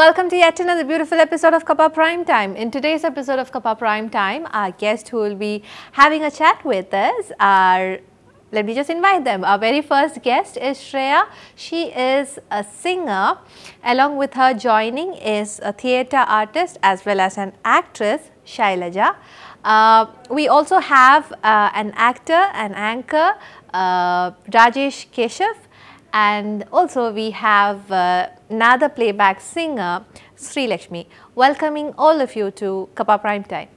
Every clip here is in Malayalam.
welcome to yet another beautiful episode of Kappa Prime Time. In today's episode of Kappa Prime Time, our guest who will be having a chat with us are let me just invite them. Our very first guest is Shreya. She is a singer. Along with her joining is a theatre artist as well as an actress, Shailaja. Uh, we also have uh, an actor, an anchor, uh, Rajesh Keshav, and also we have uh, another playback singer, Sri Lakshmi. Welcoming all of you to Kappa Prime Time.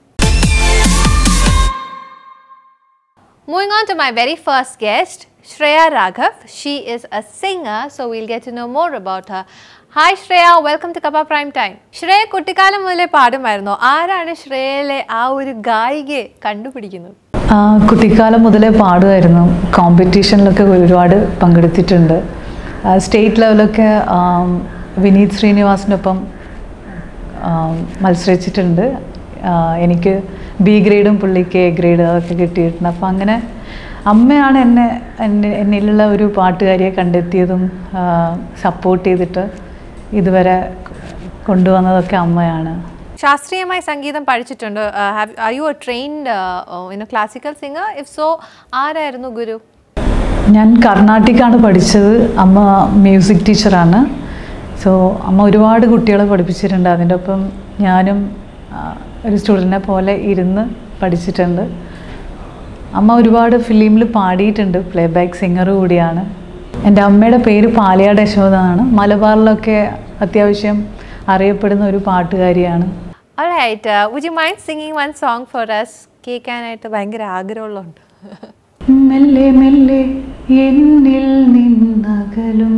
Moving on to my very first guest, Shreya Raghav. She is a singer, so we'll get to know more about her. Hi Shreya welcome to Kappa prime time Shreya കുട്ടിക്കാലം മുതലേ പാടുമായിരുന്നോ ആരാണ് ശ്രേയയിലെ ആ ഒരു ഗായികയെ കണ്ടുപിടിക്കുന്നത് ആ, കുട്ടിക്കാലം മുതലേ പാടുമായിരുന്നു കോമ്പറ്റീഷനിലൊക്കെ ഒരുപാട് പങ്കെടുത്തിട്ടുണ്ട് ആ, സ്റ്റേറ്റ് ലെവലൊക്കെ ആം, വിനീത് ശ്രീനിവാസിനൊപ്പം ആം, മത്സരിച്ചിട്ടുണ്ട് ആ, എനിക്ക് ബി ഗ്രേഡും പുള്ളിക്ക് എ ഗ്രേഡ് അതൊക്കെ കിട്ടിയിട്ടുണ്ട് അപ്പം അങ്ങനെ അമ്മയാണ് എന്നെ എന്നെ എന്നിലുള്ള ഒരു പാട്ടുകാരിയെ കണ്ടെത്തിയതും സപ്പോർട്ട് ചെയ്തിട്ട് ഇതുവരെ കൊണ്ടുവന്നതൊക്കെ അമ്മയാണ് ശാസ്ത്രീയമായി സംഗീതം പഠിച്ചിട്ടുണ്ട് are you a trained in classical singer if so ആരായിരുന്നു ഗുരു ഞാൻ കർണാട്ടിക്കാണ് പഠിച്ചത് അമ്മ മ്യൂസിക് ടീച്ചറാണ് സോ അമ്മ ഒരുപാട് കുട്ടികളെ പഠിപ്പിച്ചിട്ടുണ്ട് അതിൻ്റെ ഒപ്പം ഞാനും ആ, ഒരു സ്റ്റുഡൻറ്റിനെ പോലെ ഇരുന്ന് പഠിച്ചിട്ടുണ്ട് അമ്മ ഒരുപാട് ഫിലിമിൽ പാടിയിട്ടുണ്ട് പ്ലേ ബാക്ക് സിംഗർ കൂടിയാണ് എൻ്റെ അമ്മയുടെ പേര് പാലിയാട് യശോദ എന്നാണ് മലബാറിലൊക്കെ അത്യാവശ്യം അറിയപ്പെടുന്ന ഒരു പാട്ടുകാരിയാണ് Alright, uh, would you mind singing one song for us? കേൾക്കാനായിട്ട് ഭയങ്കര ആഗ്രഹമുള്ളതുണ്ട് മെല്ലെ മെല്ലെ എന്നിൽ നിന്നകലും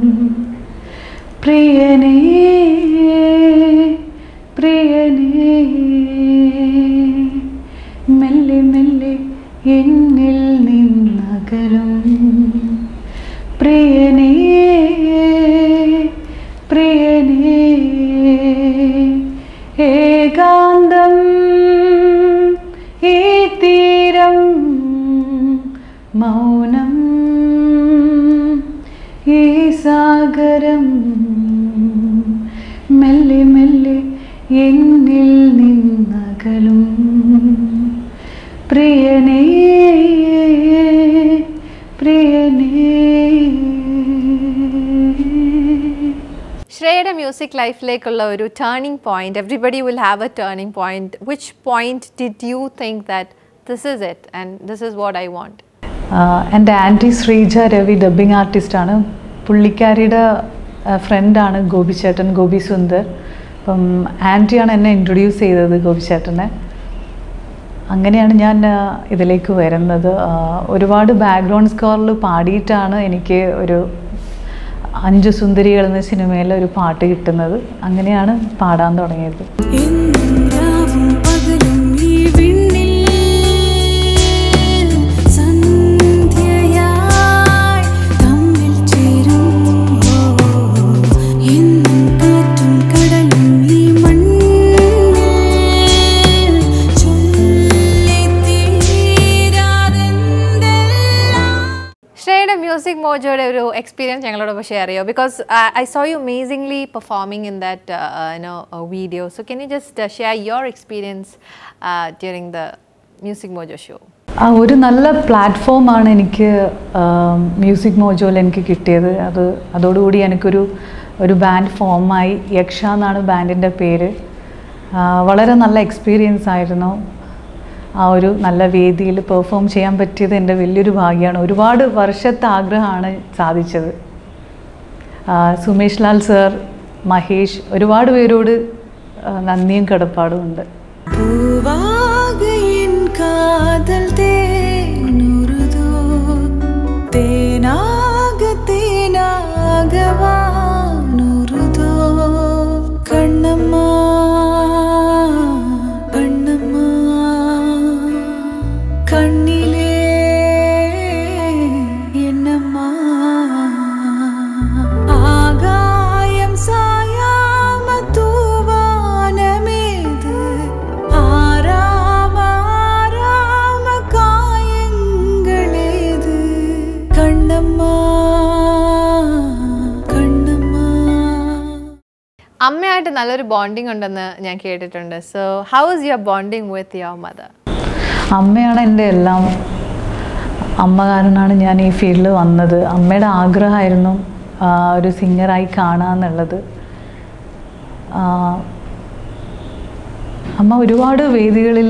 പ്രിയനേ പ്രിയനേ മെല്ലെ മെല്ലെ എന്നിൽ നിന്നകലും പ്രിയനേ പ്രിയനേ ഏകാന്തം ഈ തീരം മൗനം ഈ സാഗരം മെല്ലെ മെല്ലെ എന്നിൽ നിന്നകലും പ്രിയനേ പ്രിയനേ ശ്രേയയുടെ മ്യൂസിക് ലൈഫിലേക്കുള്ള ഒരു turning point everybody will have a turning point which point did you think that this is it and this is what I want ah എൻ്റെ ആൻറ്റി ശ്രീജ രവി ഡബ്ബിംഗ് ആർട്ടിസ്റ്റാണ് പുള്ളിക്കാരിയുടെ ഫ്രണ്ടാണ് ഗോപിച്ചേട്ടൻ ഗോപി സുന്ദർ അപ്പം ആൻറ്റിയാണ് എന്നെ ഇൻട്രൊഡ്യൂസ് ചെയ്തത് ഗോപിച്ചേട്ടനെ അങ്ങനെയാണ് ഞാൻ ആഹ് ഇതിലേക്ക് വരുന്നത് ആഹ് ഒരുപാട് ബാക്ക്ഗ്രൗണ്ട് സ്കോറിൽ പാടിയിട്ടാണ് എനിക്ക് ഒരു അഞ്ച് സുന്ദരികൾ എന്ന സിനിമയിൽ ഒരു പാട്ട് കിട്ടുന്നത് അങ്ങനെയാണ് പാടാൻ തുടങ്ങിയത് എന്നും രാവും പകലും ഈ വിണ്ണിൽ സന്ധ്യയായി തമ്മിൽ ചേരും എന്നും കാറ്റും കടലും ഈ മണ്ണിൽ ചൊല്ലിത്തീരാതെന്തെല്ലാം ശ്രേയയുടെ മ്യൂസിക് മോജോയുടെ ഒരു എക്സ്പീരിയൻസ് ഞങ്ങളോടൊപ്പം ഷെയർ ചെയ്യോ because I saw you amazingly performing in that no video so can you just share your experience during the music mojo show ah ഒരു നല്ല പ്ലാറ്റ്ഫോമാണ് എനിക്ക് മ്യൂസിക് മോജോയിൽ എനിക്ക് കിട്ടിയത് അത് അതോടുകൂടി എനിക്കൊരു ഒരു ബാൻഡ് ഫോമായി യക്ഷ എന്നാണ് ബാൻഡിൻ്റെ പേര് ആ, വളരെ നല്ല എക്സ്പീരിയൻസ് ആയിരുന്നു ആ ഒരു നല്ല വേദിയിൽ പെർഫോം ചെയ്യാൻ പറ്റിയത് എൻ്റെ വലിയൊരു ഭാഗ്യമാണ് ഒരുപാട് വർഷത്തെ ആഗ്രഹമാണ് സാധിച്ചത് ആ, സുമേഷ് ലാൽ സർ മഹേഷ് ഒരുപാട് പേരോട് ആ, നന്ദിയും കടപ്പാടും ഉണ്ട് பூவாக என் காதல் தேனுருதோ தேனாக தேனாக வானுருதோ கண்ணம்மா கண்ணம்மா கண்ணிலே என்னம்மா ஆகாயம் சாயாம தூவானமேது ஆராம ஆராம காயங்களேது கண்ணம்மா கண்ணம்மா അമ്മയായിട്ട് നല്ലൊരു ബോണ്ടിങ് ഉണ്ടെന്ന് ഞാൻ കേട്ടിട്ടുണ്ട് so how is your bonding with your mother അമ്മയാണ് എൻ്റെ എല്ലാം അമ്മ കാരണമാണ് ഞാൻ ഈ ഫീൽഡിൽ വന്നത് അമ്മയുടെ ആഗ്രഹമായിരുന്നു ആ, ഒരു സിംഗറായി കാണുക എന്നുള്ളത് ആ, അമ്മ ഒരുപാട് വേദികളിൽ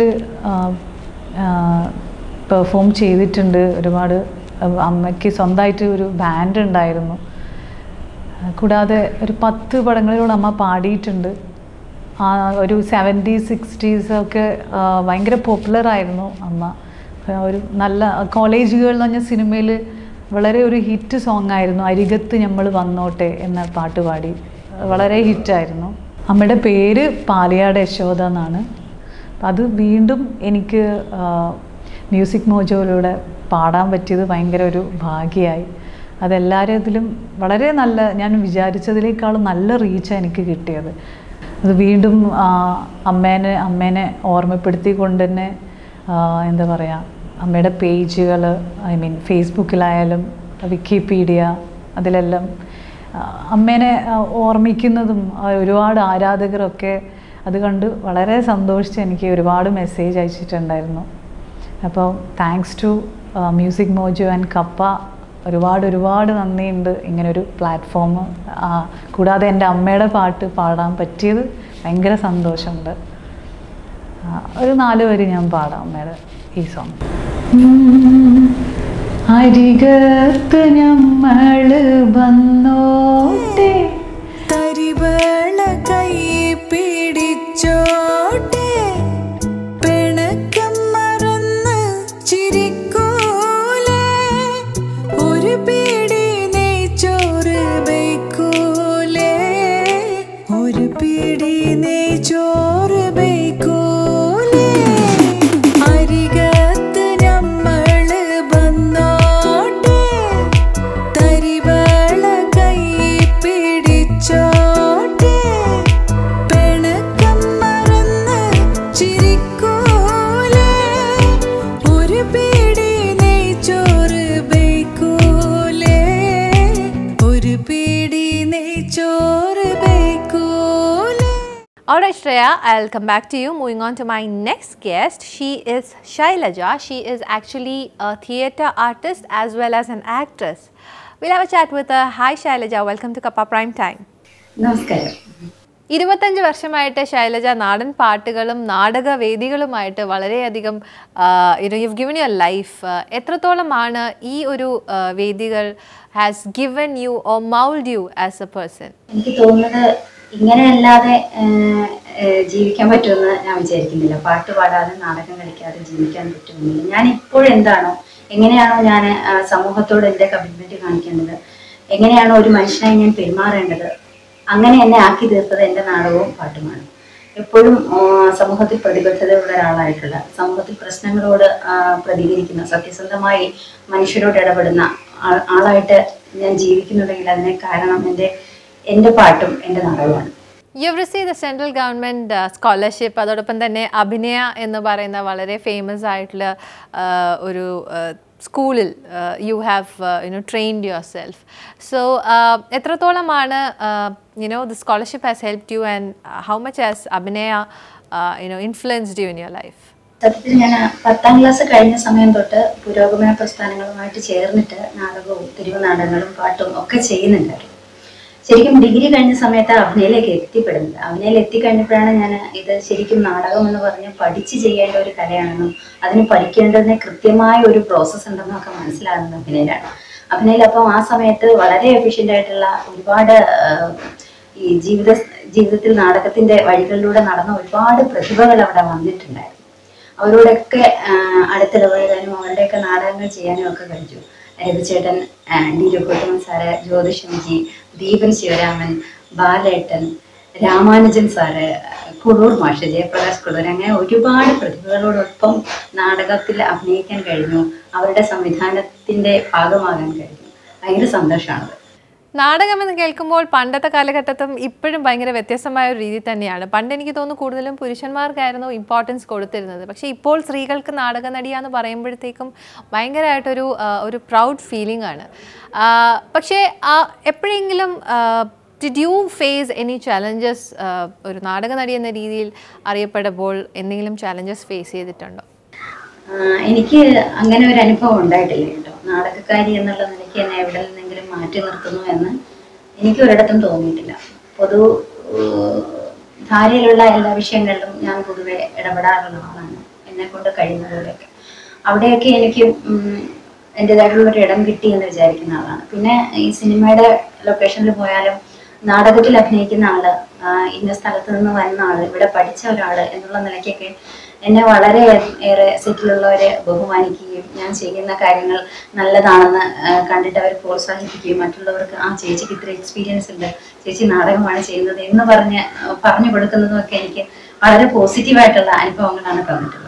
പെർഫോം ചെയ്തിട്ടുണ്ട് ഒരുപാട് അമ്മയ്ക്ക് സ്വന്തമായിട്ട് ഒരു ബാൻഡ് ഉണ്ടായിരുന്നു കൂടാതെ ഒരു പത്ത് പടങ്ങളിലൂടെ അമ്മ പാടിയിട്ടുണ്ട് ആ ഒരു സെവൻറ്റീസ് സിക്സ്റ്റീസ് ഒക്കെ ആ, ഭയങ്കര പോപ്പുലർ ആയിരുന്നു അമ്മ ആ, ഒരു നല്ല കോളേജുകൾ എന്ന് പറഞ്ഞ സിനിമയിൽ വളരെ ഒരു ഹിറ്റ് സോങ് ആയിരുന്നു അരികത്ത് നമ്മൾ വന്നോട്ടെ എന്ന പാട്ട് പാടി വളരെ ഹിറ്റായിരുന്നു അമ്മയുടെ പേര് പാലിയാട് യശോദ എന്നാണ് അപ്പം അത് വീണ്ടും എനിക്ക് മ്യൂസിക് മോജോയിലൂടെ പാടാൻ പറ്റിയത് ഭയങ്കര ഒരു ഭാഗ്യമായി അതെല്ലാവരും ഇതിലും വളരെ നല്ല ഞാൻ വിചാരിച്ചതിനേക്കാളും നല്ല റീച്ചാണ് എനിക്ക് കിട്ടിയത് അത് വീണ്ടും ആ, അമ്മേനെ അമ്മേനെ ഓർമ്മപ്പെടുത്തിക്കൊണ്ട് തന്നെ ആ, എന്താ പറയുക അമ്മയുടെ പേജുകൾ ഐ മീൻ ഫേസ്ബുക്കിലായാലും വിക്കിപീഡിയ അതിലെല്ലാം ആ, അമ്മേനെ ആ, ഓർമ്മിക്കുന്നതും ആ, ഒരുപാട് ആരാധകരൊക്കെ അത് കണ്ട് വളരെ സന്തോഷിച്ച് എനിക്ക് ഒരുപാട് മെസ്സേജ് അയച്ചിട്ടുണ്ടായിരുന്നു അപ്പോൾ thanks to music mojo and Kappa ഒരുപാട് ഒരുപാട് നന്ദിയുണ്ട് ഇങ്ങനൊരു പ്ലാറ്റ്ഫോം കൂടാതെ എൻ്റെ അമ്മയുടെ പാട്ട് പാടാൻ പറ്റിയത് ഭയങ്കര സന്തോഷമുണ്ട് ആ, ഒരു നാല് വരി ഞാൻ പാടാം അമ്മയുടെ ഈ സോങ് അരികത്ത് നമ്മൾ വന്നോട്ടെ തരിവള കൈ പിടിച്ചോട്ടെ പിണക്കം മറന്ന് ചിരിക്കൂലേ ഒരു പിടി നെയ്ച്ചോറ് ബൈക്കൂലേ ഒരു പിടി നെയ്ച്ചോറ് ബൈക്കൂലേ അരികത്ത് നമ്മള് വന്നോട്ടെ തരിവള കൈ പിടിച്ചോട്ടെ പിണക്കം മറന്ന് ചിരിക്കൂലേ ഒരു പിടി നെയ്ച്ചോറ് ബൈക്കൂലേ ഒരു പിടി നെയ്ച്ചോറ് ബൈക്കൂലേ Alright, Shreya, I'll come back to you. Moving on to my next guest, she is Shailaja. She is actually a theatre artist as well as an actress. We'll have a chat with her. Hi, Shailaja. Welcome to Kappa Prime Time. നമസ്കാരം ഇരുപത്തഞ്ച് വർഷമായിട്ട് ശൈലജ നാടൻ പാട്ടുകളും നാടകവേദികളുമായിട്ട് വളരെയധികം you know you've given your life എത്രത്തോളമാണ് ഈ ഒരു ആ, വേദികൾ has given you or mould you as a person എനിക്ക് തോന്നുന്നത് ഇങ്ങനെയല്ലാതെ ഏഹ്, ഏഹ്, ജീവിക്കാൻ പറ്റുമെന്ന് ഞാൻ വിചാരിക്കുന്നില്ല പാട്ട് പാടാതെ നാടകം കളിക്കാതെ ജീവിക്കാൻ പറ്റുമെന്നില്ല ഞാൻ ഇപ്പോഴെന്താണോ എങ്ങനെയാണോ ഞാൻ ആ, സമൂഹത്തോട് എൻ്റെ കമ്മിറ്റ്മെന്റ് കാണിക്കേണ്ടത് എങ്ങനെയാണോ ഒരു മനുഷ്യനായി ഞാൻ പെരുമാറേണ്ടത് അങ്ങനെ എന്നെ ആക്കി തീർത്തത് എൻ്റെ നാടകവും പാട്ടുമാണ് എപ്പോഴും ആ, സമൂഹത്തിൽ പ്രതിബദ്ധതയുള്ള ഒരാളായിട്ടുള്ള സമൂഹത്തിൽ പ്രശ്നങ്ങളോട് ആ, പ്രതികരിക്കുന്ന സത്യസന്ധമായി മനുഷ്യരോട് ഇടപെടുന്ന ആ- ആളായിട്ട് ഞാൻ ജീവിക്കുന്നുണ്ടെങ്കിൽ അതിന് കാരണം എൻ്റെ എൻ്റെ പാട്ടും എൻ്റെ നാടകമാണ് you have receive the central government scholarship അതോടൊപ്പം തന്നെ അഭിനയ എന്ന് പറയുന്ന വളരെ ഫേമസ് ആയിട്ടുള്ള ആ, ഒരു സ്കൂളിൽ you have you know trained yourself so എത്രത്തോളമാണ് you know the scholarship has help you and how much has അഭിനയ you know influenced you in your life സത്യത്തിൽ ഞാൻ പത്താം ക്ലാസ് കഴിഞ്ഞ സമയം തൊട്ട് പുരോഗമന പ്രസ്ഥാനങ്ങളുമായിട്ട് ചേർന്നിട്ട് നാടകവും തെരുവ് നാടകങ്ങളും പാട്ടും ഒക്കെ ചെയ്യുന്നുണ്ടായിരുന്നു ശരിക്കും ഡിഗ്രി കഴിഞ്ഞ സമയത്ത് അഭിനയിലേക്ക് എത്തിപ്പെടുന്നത് അഭിനയിൽ എത്തിക്കഴിഞ്ഞപ്പോഴാണ് ഞാൻ ഇത് ശരിക്കും നാടകം എന്ന് പറഞ്ഞ് പഠിച്ച് ചെയ്യേണ്ട ഒരു കലയാണെന്നും അതിന് പഠിക്കേണ്ടതിന് കൃത്യമായ ഒരു പ്രോസസ്സ് ഉണ്ടെന്നും ഒക്കെ മനസ്സിലാകുന്നത് അഭിനയിലാണ് അഭിനയിൽ അപ്പം ആ സമയത്ത് വളരെ എഫിഷ്യൻ്റ് ആയിട്ടുള്ള ഒരുപാട് ആഹ്, ഈ ജീവിത ജീവിതത്തിൽ നാടകത്തിന്റെ വഴികളിലൂടെ നടന്ന ഒരുപാട് പ്രതിഭകൾ അവിടെ വന്നിട്ടുണ്ടായിരുന്നു അവരോടൊക്കെ ആഹ്, അടുത്തിടപഴകാനും അവരുടെയൊക്കെ നാടകങ്ങൾ ചെയ്യാനും ഒക്കെ കഴിച്ചു രവിചേട്ടൻ ആഹ്, ഡി രഘുട്ടമൻ സാറ് ജ്യോതിഷംജി ദീപൻ ശിവരാമൻ ബാലേട്ടൻ രാമാനുജൻ സാറ് കുളൂർ മാഷ് ജയപ്രകാശ് കുളൂർ അങ്ങനെ ഒരുപാട് പ്രതിഭകളോടൊപ്പം നാടകത്തിൽ അഭിനയിക്കാൻ കഴിഞ്ഞു അവരുടെ സംവിധാനത്തിന്റെ ഭാഗമാകാൻ കഴിഞ്ഞു ഭയങ്കര സന്തോഷമാണത് നാടകം എന്ന് കേൾക്കുമ്പോൾ പണ്ടത്തെ കാലഘട്ടത്തും ഇപ്പോഴും ഭയങ്കര വ്യത്യസ്തമായ ഒരു രീതി തന്നെയാണ് പണ്ട് എനിക്ക് തോന്നുന്നു കൂടുതലും പുരുഷന്മാർക്കായിരുന്നു ഇമ്പോർട്ടൻസ് കൊടുത്തിരുന്നത് പക്ഷേ ഇപ്പോൾ സ്ത്രീകൾക്ക് നാടക നടിയാന്ന് പറയുമ്പോഴത്തേക്കും ഭയങ്കരമായിട്ടൊരു ആ, ഒരു പ്രൗഡ് ഫീലിംഗ് ആണ് ആ, പക്ഷേ ആ, എപ്പോഴെങ്കിലും ആ, did you face any challenges ഒരു നാടക നടി എന്ന രീതിയിൽ അറിയപ്പെടുമ്പോൾ എന്തെങ്കിലും ചലഞ്ചസ് ഫേസ് ചെയ്തിട്ടുണ്ടോ ആ, എനിക്ക് അങ്ങനെ ഒരു അനുഭവം ഉണ്ടായിട്ടില്ല കേട്ടോ നാടകക്കാരി എന്നുള്ള നിലയ്ക്ക് എന്നെ എവിടെ നിന്നെങ്കിലും മാറ്റി നിർത്തുന്നു എന്ന് എനിക്ക് ഒരിടത്തും തോന്നിയിട്ടില്ല പൊതു ഏഹ്, ധാരയിലുള്ള എല്ലാ വിഷയങ്ങളിലും ഞാൻ പൊതുവെ ഇടപെടാറുള്ള ആളാണ് എന്നെ കൊണ്ട് കഴിയുന്ന പോലെയൊക്കെ അവിടെയൊക്കെ എനിക്ക് ഉം, എൻ്റെതായിട്ടുള്ള ഒരു ഇടം കിട്ടി എന്ന് വിചാരിക്കുന്ന ആളാണ് പിന്നെ ഈ സിനിമയുടെ ലൊക്കേഷനിൽ പോയാലും നാടകത്തിൽ അഭിനയിക്കുന്ന ആള് ആ, ഇന്ന സ്ഥലത്ത് നിന്ന് വന്ന ആള് ഇവിടെ പഠിച്ച ഒരാള് എന്നുള്ള നിലയ്ക്കൊക്കെ എന്നെ വളരെ ഏറെ സെറ്റിലുള്ളവരെ ബഹുമാനിക്കുകയും ഞാൻ ചെയ്യുന്ന കാര്യങ്ങൾ നല്ലതാണെന്ന് ആ, കണ്ടിട്ട് അവർ പ്രോത്സാഹിപ്പിക്കുകയും മറ്റുള്ളവർക്ക് ആ ചേച്ചിക്ക് ഇത്ര എക്സ്പീരിയൻസ് ഉണ്ട് ചേച്ചി നാടകമാണ് ചെയ്യുന്നത് എന്ന് പറഞ്ഞ് ആ, പറഞ്ഞു കൊടുക്കുന്നതും ഒക്കെ എനിക്ക് വളരെ പോസിറ്റീവായിട്ടുള്ള അനുഭവങ്ങളാണ് തന്നിട്ടുള്ളത്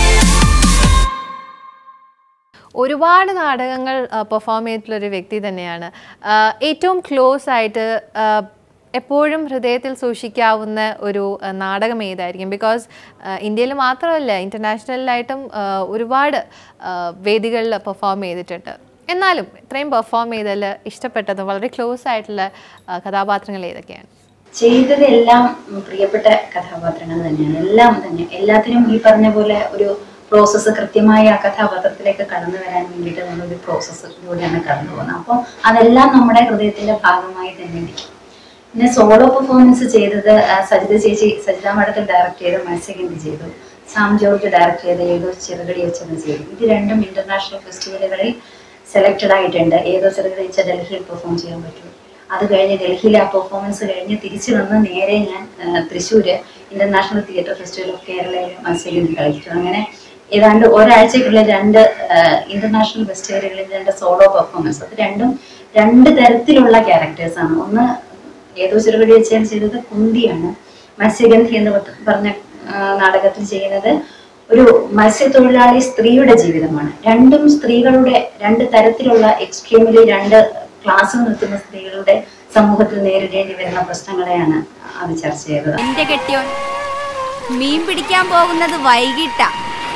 ഒരുപാട് നാടകങ്ങൾ പെർഫോം ചെയ്തിട്ടുള്ള ഒരു വ്യക്തി തന്നെയാണ് ആ, ഏറ്റവും ക്ലോസ് ആയിട്ട് ആ, എപ്പോഴും ഹൃദയത്തിൽ സൂക്ഷിക്കാവുന്ന ഒരു ആ, നാടകം ഏതായിരിക്കും ബിക്കോസ് ഇന്ത്യയിൽ മാത്രമല്ല ഇൻ്റർനാഷണലിലായിട്ടും ഒരുപാട് ആ, വേദികളിൽ പെർഫോം ചെയ്തിട്ടുണ്ട് എന്നാലും ഇത്രയും പെർഫോം ചെയ്തതിൽ ഇഷ്ടപ്പെട്ടത് വളരെ ക്ലോസ് ആയിട്ടുള്ള ആ, കഥാപാത്രങ്ങൾ ഏതൊക്കെയാണ് ചെയ്തതെല്ലാം ഉം, പ്രിയപ്പെട്ട കഥാപാത്രങ്ങൾ തന്നെയാണ് എല്ലാം തന്നെ എല്ലാത്തിനും ഈ പറഞ്ഞ പോലെ ഒരു പ്രോസസ്സ് കൃത്യമായി ആ കഥാപാത്രത്തിലേക്ക് കടന്നു വരാൻ വേണ്ടിയിട്ട് നമ്മളൊരു പ്രോസസ്സിലൂടെയാണ് കടന്നു പോകുന്നത് അപ്പോൾ അതെല്ലാം നമ്മുടെ ഹൃദയത്തിന്റെ ഭാഗമായി തന്നെ ഇരിക്കും പിന്നെ സോളോ പെർഫോമൻസ് ചെയ്തത് ആ, സജിത ചേച്ചി സജിത മഠത്തിൽ ഡയറക്ട് ചെയ്ത് മത്സ്യഗന്ധി ചെയ്തു സാം ജോർജ് ഡയറക്ട് ചെയ്ത ഏതോ ചെറുകടി വെച്ചത് ചെയ്തു ഇത് രണ്ടും ഇന്റർനാഷണൽ ഫെസ്റ്റിവലുകളിൽ സെലക്റ്റഡ് ആയിട്ടുണ്ട് ഏതോ ചെറുകടി വെച്ച ഡൽഹിയിൽ പെർഫോം ചെയ്യാൻ പറ്റും അത് കഴിഞ്ഞ് ഡൽഹിയിലെ ആ പെർഫോമൻസ് കഴിഞ്ഞ് തിരിച്ചു വന്ന് നേരെ ഞാൻ ആ, Thrissur international theatre festival of കേരളയിൽ മത്സ്യഗന്ധി കളിച്ചു അങ്ങനെ ഏതാണ്ട് ഒരാഴ്ചക്കുള്ളിൽ രണ്ട് ഇന്റർനാഷണൽ ഫെസ്റ്റിവലുകളിൽ രണ്ട് സോളോ പെർഫോമൻസ് അത് രണ്ടും രണ്ട് തരത്തിലുള്ള ക്യാരക്ടേഴ്സ് ആണ് ഒന്ന് ഏതോ ചെറുപടി വെച്ചാൽ ചെയ്തത് കുന്തിയാണ് മത്സ്യഗന്ധി എന്ന് പത്ത- പറഞ്ഞ ആ, നാടകത്തിൽ ചെയ്യുന്നത് ഒരു മത്സ്യത്തൊഴിലാളി സ്ത്രീയുടെ ജീവിതമാണ് രണ്ടും സ്ത്രീകളുടെ രണ്ട് തരത്തിലുള്ള എക്സ്ട്രീമിലി രണ്ട് ക്ലാസ് നിൽക്കുന്ന സ്ത്രീകളുടെ സമൂഹത്തിൽ നേരിടേണ്ടി വരുന്ന പ്രശ്നങ്ങളെയാണ് അത് ചർച്ച ചെയ്തത് എന്റെ കെട്ടിയോൻ മീൻ പിടിക്കാൻ പോകുന്നത് വൈകിട്ടാ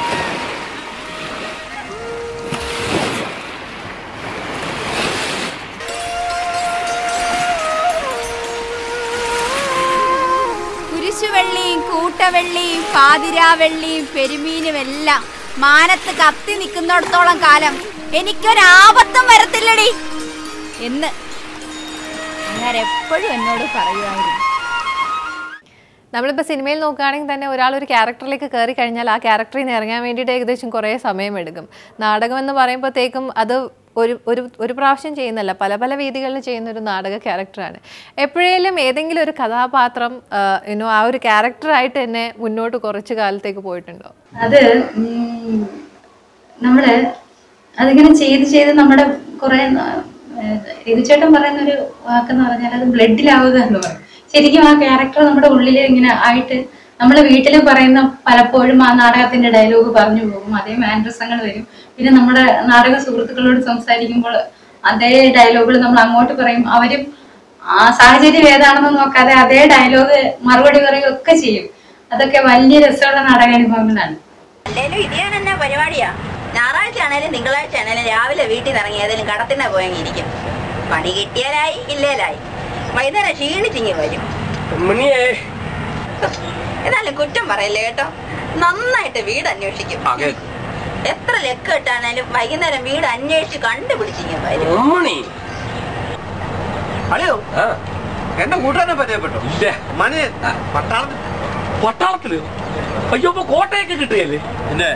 കുരിശുവെള്ളിയും കൂട്ടവെള്ളിയും പാതിരാവെള്ളിയും പെരുമീനും എല്ലാം മാനത്ത് കത്തി നിൽക്കുന്നിടത്തോളം കാലം എനിക്കൊരാപത്തും വരത്തില്ലടി എന്ന് ഞാൻ എപ്പോഴും എന്നോട് പറയുമായിരുന്നു നമ്മളിപ്പോൾ സിനിമയിൽ നോക്കുകയാണെങ്കിൽ തന്നെ ഒരാൾ ഒരു ക്യാരക്ടറിലേക്ക് കയറി കഴിഞ്ഞാൽ ആ ക്യാരക്ടറിൽ നിന്ന് ഇറങ്ങാൻ വേണ്ടിയിട്ട് ഏകദേശം കുറേ സമയമെടുക്കും നാടകം എന്ന് പറയുമ്പോഴത്തേക്കും അത് ഒരു ഒരു ഒരു പ്രാവശ്യം ചെയ്യുന്നല്ല പല പല വേദികളിൽ ചെയ്യുന്ന ഒരു നാടക ക്യാരക്ടറാണ് എപ്പോഴേലും ഏതെങ്കിലും ഒരു കഥാപാത്രം യുനോ ആ ഒരു ക്യാരക്ടറായിട്ട് തന്നെ മുന്നോട്ട് കുറച്ച് കാലത്തേക്ക് പോയിട്ടുണ്ടോ അത് ഉം, നമ്മള് അതിങ്ങനെ ചെയ്ത് ചെയ്ത് നമ്മുടെ കുറെ രഘുചേട്ടൻ പറയുന്ന ഒരു വാക്കെന്ന് പറഞ്ഞാൽ അത് ബ്ലഡിലാവുക എന്ന് പറയും ശരിക്കും ആ ക്യാരക്ടർ നമ്മുടെ ഉള്ളിൽ ഇങ്ങനെ ആയിട്ട് നമ്മൾ വീട്ടിൽ പറയുന്ന പലപ്പോഴും ആ നാടകത്തിന്റെ ഡയലോഗ് പറഞ്ഞു പോകും അതേ മാൻഡ്രസങ്ങൾ വരും പിന്നെ നമ്മുടെ നാടക സുഹൃത്തുക്കളോട് സംസാരിക്കുമ്പോൾ അതേ ഡയലോഗുകൾ നമ്മൾ അങ്ങോട്ട് പറയും അവരും ആ സാഹചര്യം ഏതാണെന്ന് നോക്കാതെ അതേ ഡയലോഗ് മറുപടി പറയുകയൊക്കെ ചെയ്യും അതൊക്കെ വലിയ രസമുള്ള നാടകാനുഭവങ്ങളാണ് അല്ലേലും ഇത് ഞാൻ എന്നാ പരിപാടിയാ ഞായറാഴ്ച ആണേലും തിങ്കളാഴ്ച ആണേലും രാവിലെ വീട്ടിൽ നിന്ന് ഇറങ്ങി ഏതെങ്കിലും കടത്തിനാ പോയെങ്കിരിക്കും പണി കിട്ടിയാലായി ഇല്ലേലായി വൈകുന്നേരം ക്ഷീണിച്ചിങ്ങി വരും മണിയേ എന്നാലും കുറ്റം പറയല്ലേ കേട്ടോ നന്നായിട്ട് വീട് അന്വേഷിക്കും അതെ എത്ര ലെക്ക് ഇട്ടാണേലും വൈകുന്നേരം വീട് അന്വേഷിച്ച് കണ്ടുപിടിച്ചിങ്ങി വരും മണി അളിയോ ആ എന്റെ കൂട്ടുകാരനെ പരിചയപ്പെട്ടു ഇല്ല മണി പട്ടാളത്തിൽ പട്ടാളത്തില് അയ്യോ അപ്പൊ കോട്ടയൊക്കെ കിട്ടുകയല്ലേ പിന്നെ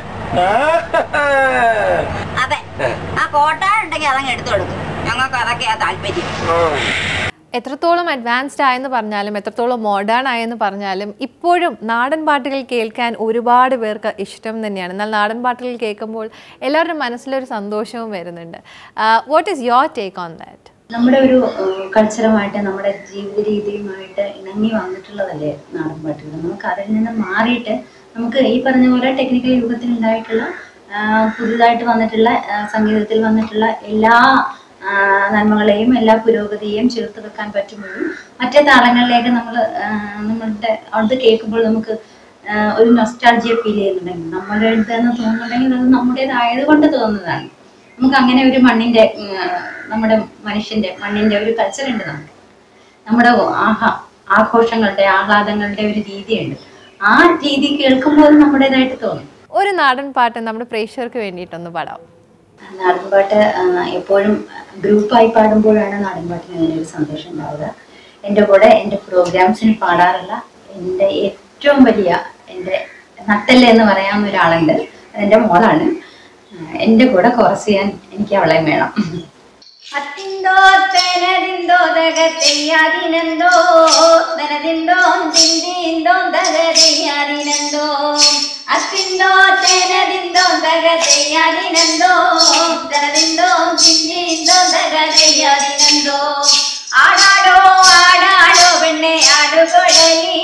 അതെ ആ കോട്ടാൻ ഉണ്ടെങ്കിൽ അതങ്ങ് എടുത്തു കൊടുക്കും ഞങ്ങൾക്ക് അതൊക്കെയാ താല്പര്യം എത്രത്തോളം അഡ്വാൻസ്ഡ് ആയെന്ന് പറഞ്ഞാലും എത്രത്തോളം മോഡേൺ ആയെന്ന് പറഞ്ഞാലും ഇപ്പോഴും നാടൻ പാട്ടുകൾ കേൾക്കാൻ ഒരുപാട് പേർക്ക് ഇഷ്ടം തന്നെയാണ് എന്നാൽ നാടൻ പാട്ടുകൾ കേൾക്കുമ്പോൾ എല്ലാവരുടെ മനസ്സിലൊരു സന്തോഷവും വരുന്നുണ്ട് what is your take on that നമ്മുടെ ഒരു കൾച്ചറുമായിട്ട് നമ്മുടെ ജീവിത രീതിയുമായിട്ട് ഇണങ്ങി വന്നിട്ടുള്ളതല്ലേ നാടൻ പാട്ടുകൾ നമുക്ക് അതിൽ നിന്ന് മാറിയിട്ട് നമുക്ക് ഈ പറഞ്ഞ പോലെ ടെക്നിക്കൽ യുഗത്തിൽ ഉണ്ടായിട്ടുള്ള ആ, പുതുതായിട്ട് വന്നിട്ടുള്ള ആ, സംഗീതത്തിൽ വന്നിട്ടുള്ള എല്ലാ ആ, നന്മകളെയും എല്ലാ പുരോഗതിയെയും ചേർത്ത് വെക്കാൻ പറ്റുമ്പോഴും മറ്റേ താളങ്ങളിലേക്ക് നമ്മൾ നമ്മളുടെ അത് കേൾക്കുമ്പോൾ നമുക്ക് ആ, ഒരു നൊസ്റ്റാൾജിയ ഫീൽ ചെയ്യുന്നുണ്ടെങ്കിൽ നമ്മുടേതെന്ന് തോന്നുന്നുണ്ടെങ്കിൽ അത് നമ്മുടേതായത് കൊണ്ട് തോന്നുന്നതാണ് നമുക്ക് അങ്ങനെ ഒരു മണ്ണിന്റെ ഉം, നമ്മുടെ മനുഷ്യന്റെ മണ്ണിന്റെ ഒരു കൾച്ചർ ഉണ്ട് നമുക്ക് നമ്മുടെ ആഹാ ആഘോഷങ്ങളുടെ ആഹ്ലാദങ്ങളുടെ ഒരു രീതിയുണ്ട് ആ രീതി കേൾക്കുമ്പോൾ നമ്മുടേതായിട്ട് തോന്നും ഒരു നാടൻ പാട്ട് നമ്മുടെ പ്രേക്ഷകർക്ക് വേണ്ടിയിട്ടൊന്ന് പാടാം നാടൻപാട്ട് ആ, എപ്പോഴും ഗ്രൂപ്പായി പാടുമ്പോഴാണ് നാടൻപാട്ടിന് അതിനൊരു സന്തോഷം ഉണ്ടാവുക എൻ്റെ കൂടെ എൻ്റെ പ്രോഗ്രാംസിന് പാടാറുള്ള എൻ്റെ ഏറ്റവും വലിയ എൻ്റെ നട്ടല് എന്ന് പറയാവുന്ന ഒരാളുണ്ട് അതെൻ്റെ മോളാണ് ആ, എൻ്റെ കൂടെ കുറച്ച് ചെയ്യാൻ എനിക്ക് അവളെ വേണം അത്തിന്തോ തെനതിന്തോ തകത്തെയ്യാതിനന്തോ തനതിന്തോ തിന്തിന്തോ തകതെയ്യാതിനന്തോ അത്തിന്തോ തെനതിന്തോ തകത്തെയ്യാതിനന്തോ തനതിന്തോ തിന്തിന്തോ തകതെയ്യാതിനന്തോ ആടാടോ ആടാടോ പെണ്ണെ ആടുകൊഴലി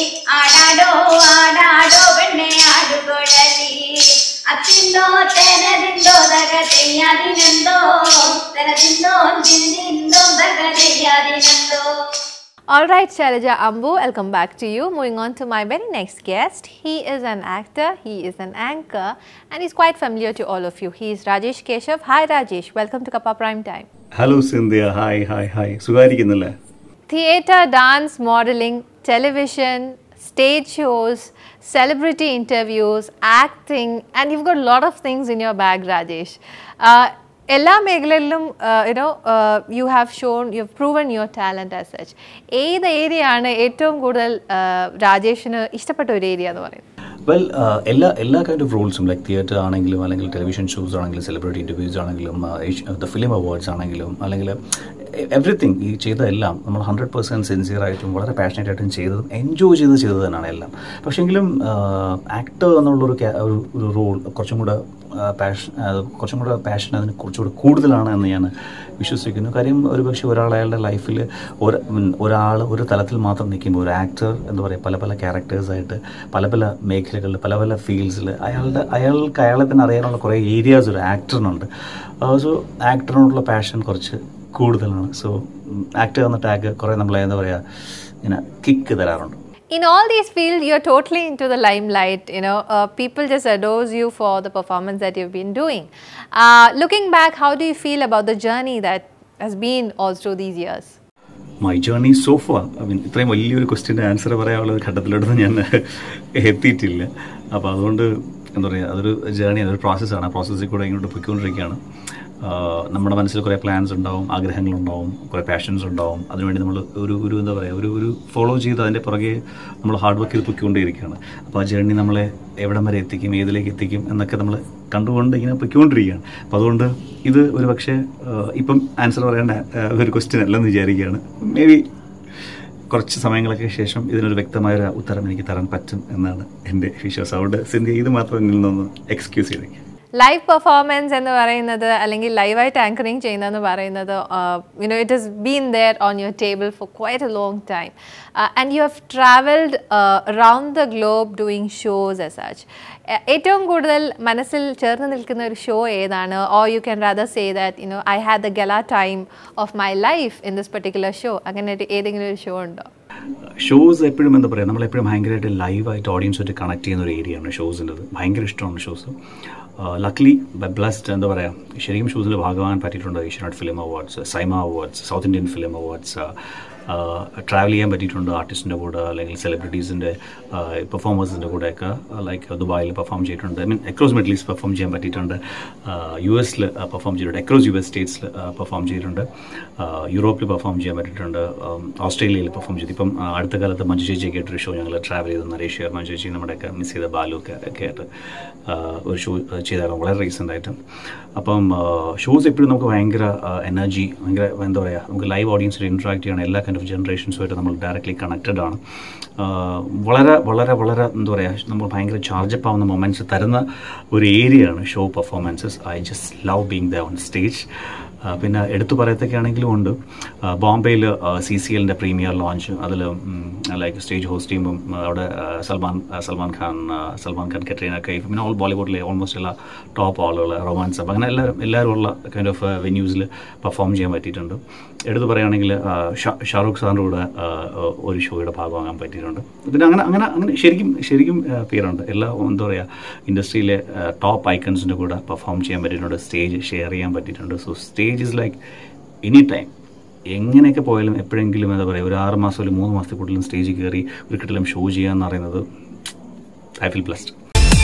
ആടാടോ ആടാടോ പെണ്ണെ ആടുകൊഴലി അത്തിന്തോ തെനതിന്തോ തകതെയ്യാതിനന്തോ തനതിന്തോ തിന്തിന്തോ തകതെയ്യാതിനന്തോ All right, Shailaja Ambu, I'll come back to you. Moving on to my very next guest. He is an actor, he is an anchor, and he's quite familiar to all of you. He is Rajesh Keshav. Hi, Rajesh. Welcome to Kappa Prime Time. Hello Sindhya hi hi hi സുഖമായിരിക്കുന്നില്ലേ Theatre, dance, modeling, television, stage shows, celebrity interviews, acting, and you've got a lot of things in your bag, Rajesh. Uh, എല്ലാ മേഖലയിലും you know you have shown you have proven your talent as such ഏത് ഏരിയ ആണ് ഏറ്റവും കൂടുതൽ uh, രാജേഷിന് ഇഷ്ടപ്പെട്ട ഒരു ഏരിയ എന്ന് പറയുന്നത് വെൽ എല്ലാ എല്ലാ കൈൻഡ് ഓഫ് റോൾസും ലൈക്ക് തിയേറ്റർ ആണെങ്കിലും അല്ലെങ്കിൽ ടെലിവിഷൻ ഷോസ് ആണെങ്കിലും സെലിബ്രിറ്റി ഇൻ്റർവ്യൂസ് ആണെങ്കിലും ദ ഫിലിം അവാർഡ്സ് ആണെങ്കിലും അല്ലെങ്കിൽ എവറിത്തിങ് ഈ ചെയ്ത എല്ലാം നമ്മൾ ഹൺഡ്രഡ് പെർസെൻറ്റ് സിൻസിയർ ആയിട്ടും വളരെ പാഷനേറ്റ് ആയിട്ടും ചെയ്തതും എൻജോയ് ചെയ്ത് ചെയ്തത് തന്നെയാണ് എല്ലാം പക്ഷേങ്കിലും ആക്ടർ എന്നുള്ളൊരു ca- ഒരു ഒരു റോൾ കുറച്ചും കൂടെ പാഷൻ കുറച്ചും കൂടെ പാഷൻ അതിന് കുറച്ചുകൂടെ കൂടുതലാണ് എന്ന് ഞാൻ വിശ്വസിക്കുന്നു കാര്യം ഒരുപക്ഷെ ഒരാൾ അയാളുടെ ലൈഫിൽ ഒരു ഒരാൾ ഒരു തലത്തിൽ മാത്രം നിൽക്കുമ്പോൾ ഒരു ആക്ടർ എന്താ പറയുക പല പല ക്യാരക്ടേഴ്സായിട്ട് പല പല മേഖലകളിൽ പല പല ഫീൽഡ്സിൽ അയാളുടെ അയാൾക്ക് അയാളെ തന്നെ അറിയാനുള്ള കുറേ ഏരിയാസ് ഒരു ആക്ടറിനുണ്ട് സോ ആക്ടറിനോടുള്ള പാഷൻ കുറച്ച് കൂടുതലാണ് സോ ആക്ടർ എന്ന ടാഗ് കുറേ നമ്മളെ എന്താ പറയുക ഇങ്ങനെ കിക്ക് തരാറുണ്ട് in all these fields you're totally into the limelight you know uh, people just adores you for the performance that you've been doing uh, looking back how do you feel about the journey that has been all through these years my journey so far I mean ഇത്രയും വലിയൊരു ക്വസ്റ്റ്യൻ്റെ ആൻസർ പറയാനുള്ള ഒരു ഘട്ടത്തിലോട്ടൊന്നും ഞാൻ എത്തിയിട്ടില്ല അപ്പോൾ അതുകൊണ്ട് എന്താ പറയുക അതൊരു ജേർണി അതൊരു പ്രോസസ്സാണ് ആ പ്രോസസ്സിൽ കൂടെ ഇങ്ങോട്ട് പോയിക്കൊണ്ടിരിക്കുകയാണ് ആഹ് നമ്മുടെ മനസ്സിൽ കുറേ പ്ലാൻസ് ഉണ്ടാവും ആഗ്രഹങ്ങളുണ്ടാവും കുറേ പാഷൻസ് ഉണ്ടാവും അതിനുവേണ്ടി നമ്മൾ ഒരു ഒരു എന്താ പറയുക ഒരു ഒരു ഫോളോ ചെയ്ത് അതിൻ്റെ പുറകെ നമ്മൾ ഹാർഡ് വർക്ക് ചെയ്ത് പൊയ്ക്കൊണ്ടേയിരിക്കുകയാണ് അപ്പോൾ ആ ജേർണി നമ്മളെ എവിടം വരെ എത്തിക്കും ഏതിലേക്ക് എത്തിക്കും എന്നൊക്കെ നമ്മൾ കണ്ടുകൊണ്ട് ഇങ്ങനെ പൊയ്ക്കൊണ്ടിരിക്കുകയാണ് അപ്പോൾ അതുകൊണ്ട് ഇത് ഒരു പക്ഷേ ആഹ് ഇപ്പം ആൻസർ പറയേണ്ട ആഹ് ഒരു ക്വസ്റ്റ്യൻ അല്ലെന്ന് വിചാരിക്കുകയാണ് മേ ബി കുറച്ച് സമയങ്ങൾക്ക് ശേഷം ഇതിനൊരു വ്യക്തമായ ഒരു ഉത്തരം എനിക്ക് തരാൻ പറ്റും എന്നാണ് എൻ്റെ വിശ്വാസം അതുകൊണ്ട് സിന്ധ്യ ഇത് മാത്രം എന്നിൽ നിന്ന് എക്സ്ക്യൂസ് ചെയ്തേക്കും ലൈവ് പെർഫോമൻസ് എന്ന് പറയുന്നത് അല്ലെങ്കിൽ ലൈവായിട്ട് ആങ്കറിങ് ചെയ്യുന്നതെന്ന് പറയുന്നത് you know it has been there on your table for quite a long time and you have travelled round the globe doing shows as such ഏറ്റവും കൂടുതൽ മനസ്സിൽ ചേർന്ന് നിൽക്കുന്ന ഒരു ഷോ ഏതാണ് or you can rather say that you know I had the gala time of my life in this particular show അങ്ങനെ ഒരു ഏതെങ്കിലും ഒരു ഷോ ഉണ്ടോ ഷോസ് എപ്പോഴും എന്താ പറയുക നമ്മളെപ്പോഴും ഭയങ്കരമായിട്ട് ലൈവായിട്ട് ഓഡിയൻസുമായിട്ട് കണക്ട് ചെയ്യുന്ന ഒരു ഏരിയയാണ് ഷോസിൻ്റെത് ഭയങ്കര ഇഷ്ടമാണ് ഷോസ് ലക്ലി ബ്ലസ്ഡ് എന്താ പറയുക ശരിക്കും ഷോസിൽ ഭാഗമാകാൻ പറ്റിയിട്ടുണ്ട് Asianet film awards SIIMA awards south Indian film awards travel ചെയ്യാൻ പറ്റിയിട്ടുണ്ട് ആർട്ടിസ്റ്റിൻ്റെ കൂടെ അല്ലെങ്കിൽ സെലിബ്രിറ്റീസിൻ്റെ പെർഫോമേഴ്സിൻ്റെ കൂടെയൊക്കെ ലൈക്ക് ദുബായിൽ പെർഫോം ചെയ്തിട്ടുണ്ട് I mean across Middle East perform ചെയ്യാൻ പറ്റിയിട്ടുണ്ട് യു എസിൽ പെർഫോം ചെയ്തിട്ടുണ്ട് അക്രോസ് യു എസ് സ്റ്റേറ്റ്സിൽ പെർഫോം ചെയ്തിട്ടുണ്ട് യൂറോപ്പിൽ പെർഫോം ചെയ്യാൻ പറ്റിയിട്ടുണ്ട് ഓസ്ട്രേലിയയിൽ പെർഫോം ചെയ്തു ഇപ്പം ആ, അടുത്ത കാലത്ത് മഞ്ജു ചേച്ചിയൊക്കെ ആയിട്ടൊരു ഷോ ഞങ്ങൾ ട്രാവൽ ചെയ്ത് നരേഷ് ഷെയർ മഞ്ജു ചേച്ചി നമ്മുടെയൊക്കെ മിസ് ചെയ്ത ബാലു ഒക്കെ ഒക്കെ ആയിട്ട് ആ, ഒരു ഷോ ചെയ്തായിരുന്നു വളരെ റീസെൻ്റ് ആയിട്ട് അപ്പം ഷോസ് എപ്പോഴും നമുക്ക് ഭയങ്കര എനർജി ഭയങ്കര എന്താ പറയുക നമുക്ക് ലൈവ് ഓഡിയൻസിൽ ഇൻട്രാക്ട് ചെയ്യണം എല്ലാ കൈൻഡ് ഓഫ് ജനറേഷൻസുമായിട്ട് നമ്മൾ ഡയറക്റ്റ്ലി കണക്റ്റഡ് ആണ് ആ, വളരെ വളരെ വളരെ എന്താ പറയുക നമ്മൾ ഭയങ്കര ചാർജപ്പ് ആവുന്ന മൊമെൻറ്റ്സ് തരുന്ന ഒരു ഏരിയയാണ് show performances I just love being the on stage ആ, പിന്നെ എടുത്തു പറയത്തൊക്കെയാണെങ്കിലും ഉണ്ട് ആ, ബോംബെയിൽ സി സി എല്ലിൻ്റെ പ്രീമിയർ ലോഞ്ച് അതിൽ ലൈക്ക് സ്റ്റേജ് ഹോസ്റ്റ് ചെയ്യുമ്പം ആ, അവിടെ ആ, സൽമാൻ ആ, സൽമാൻ ഖാൻ ആ, സൽമാൻ ഖാൻ കട്രീന കൈഫ് പിന്നെ ഓൾ ബോളിവുഡിലെ ഓൾമോസ്റ്റ് എല്ലാ ടോപ്പ് ആളുകൾ റൊമാൻസ് അപ്പം അങ്ങനെ എല്ലാവരും എല്ലാവരും ഉള്ള കൈൻഡ് ഓഫ് വെന്യൂസിൽ പെർഫോം ചെയ്യാൻ പറ്റിയിട്ടുണ്ട് എടുത്തു പറയുകയാണെങ്കിൽ ആ, ഷാ- ഷാറൂഖ് ഖാൻ്റെ കൂടെ ആ, ഒരു ഷോയുടെ ഭാഗമാകാൻ പറ്റിയിട്ടുണ്ട് പിന്നെ അങ്ങനെ അങ്ങനെ അങ്ങനെ ശരിക്കും ശരിക്കും ആ, പേരുണ്ട് എല്ലാ എന്താ പറയുക ഇൻഡസ്ട്രിയിലെ ടോപ്പ് ഐക്കൺസിൻ്റെ കൂടെ പെർഫോം ചെയ്യാൻ പറ്റിയിട്ടുണ്ട് സ്റ്റേജ് ഷെയർ ചെയ്യാൻ പറ്റിയിട്ടുണ്ട് so stage is like any time എങ്ങനെയൊക്കെ പോയാലും എപ്പോഴെങ്കിലും എന്താ പറയുക ഒരു ആറ് മാസം അല്ലെങ്കിൽ മൂന്ന് മാസത്തിൽ കൂടുതലും സ്റ്റേജിൽ കയറി ഒരു കിട്ടിലും ഷോ ചെയ്യുക എന്ന് പറയുന്നത് I feel blessed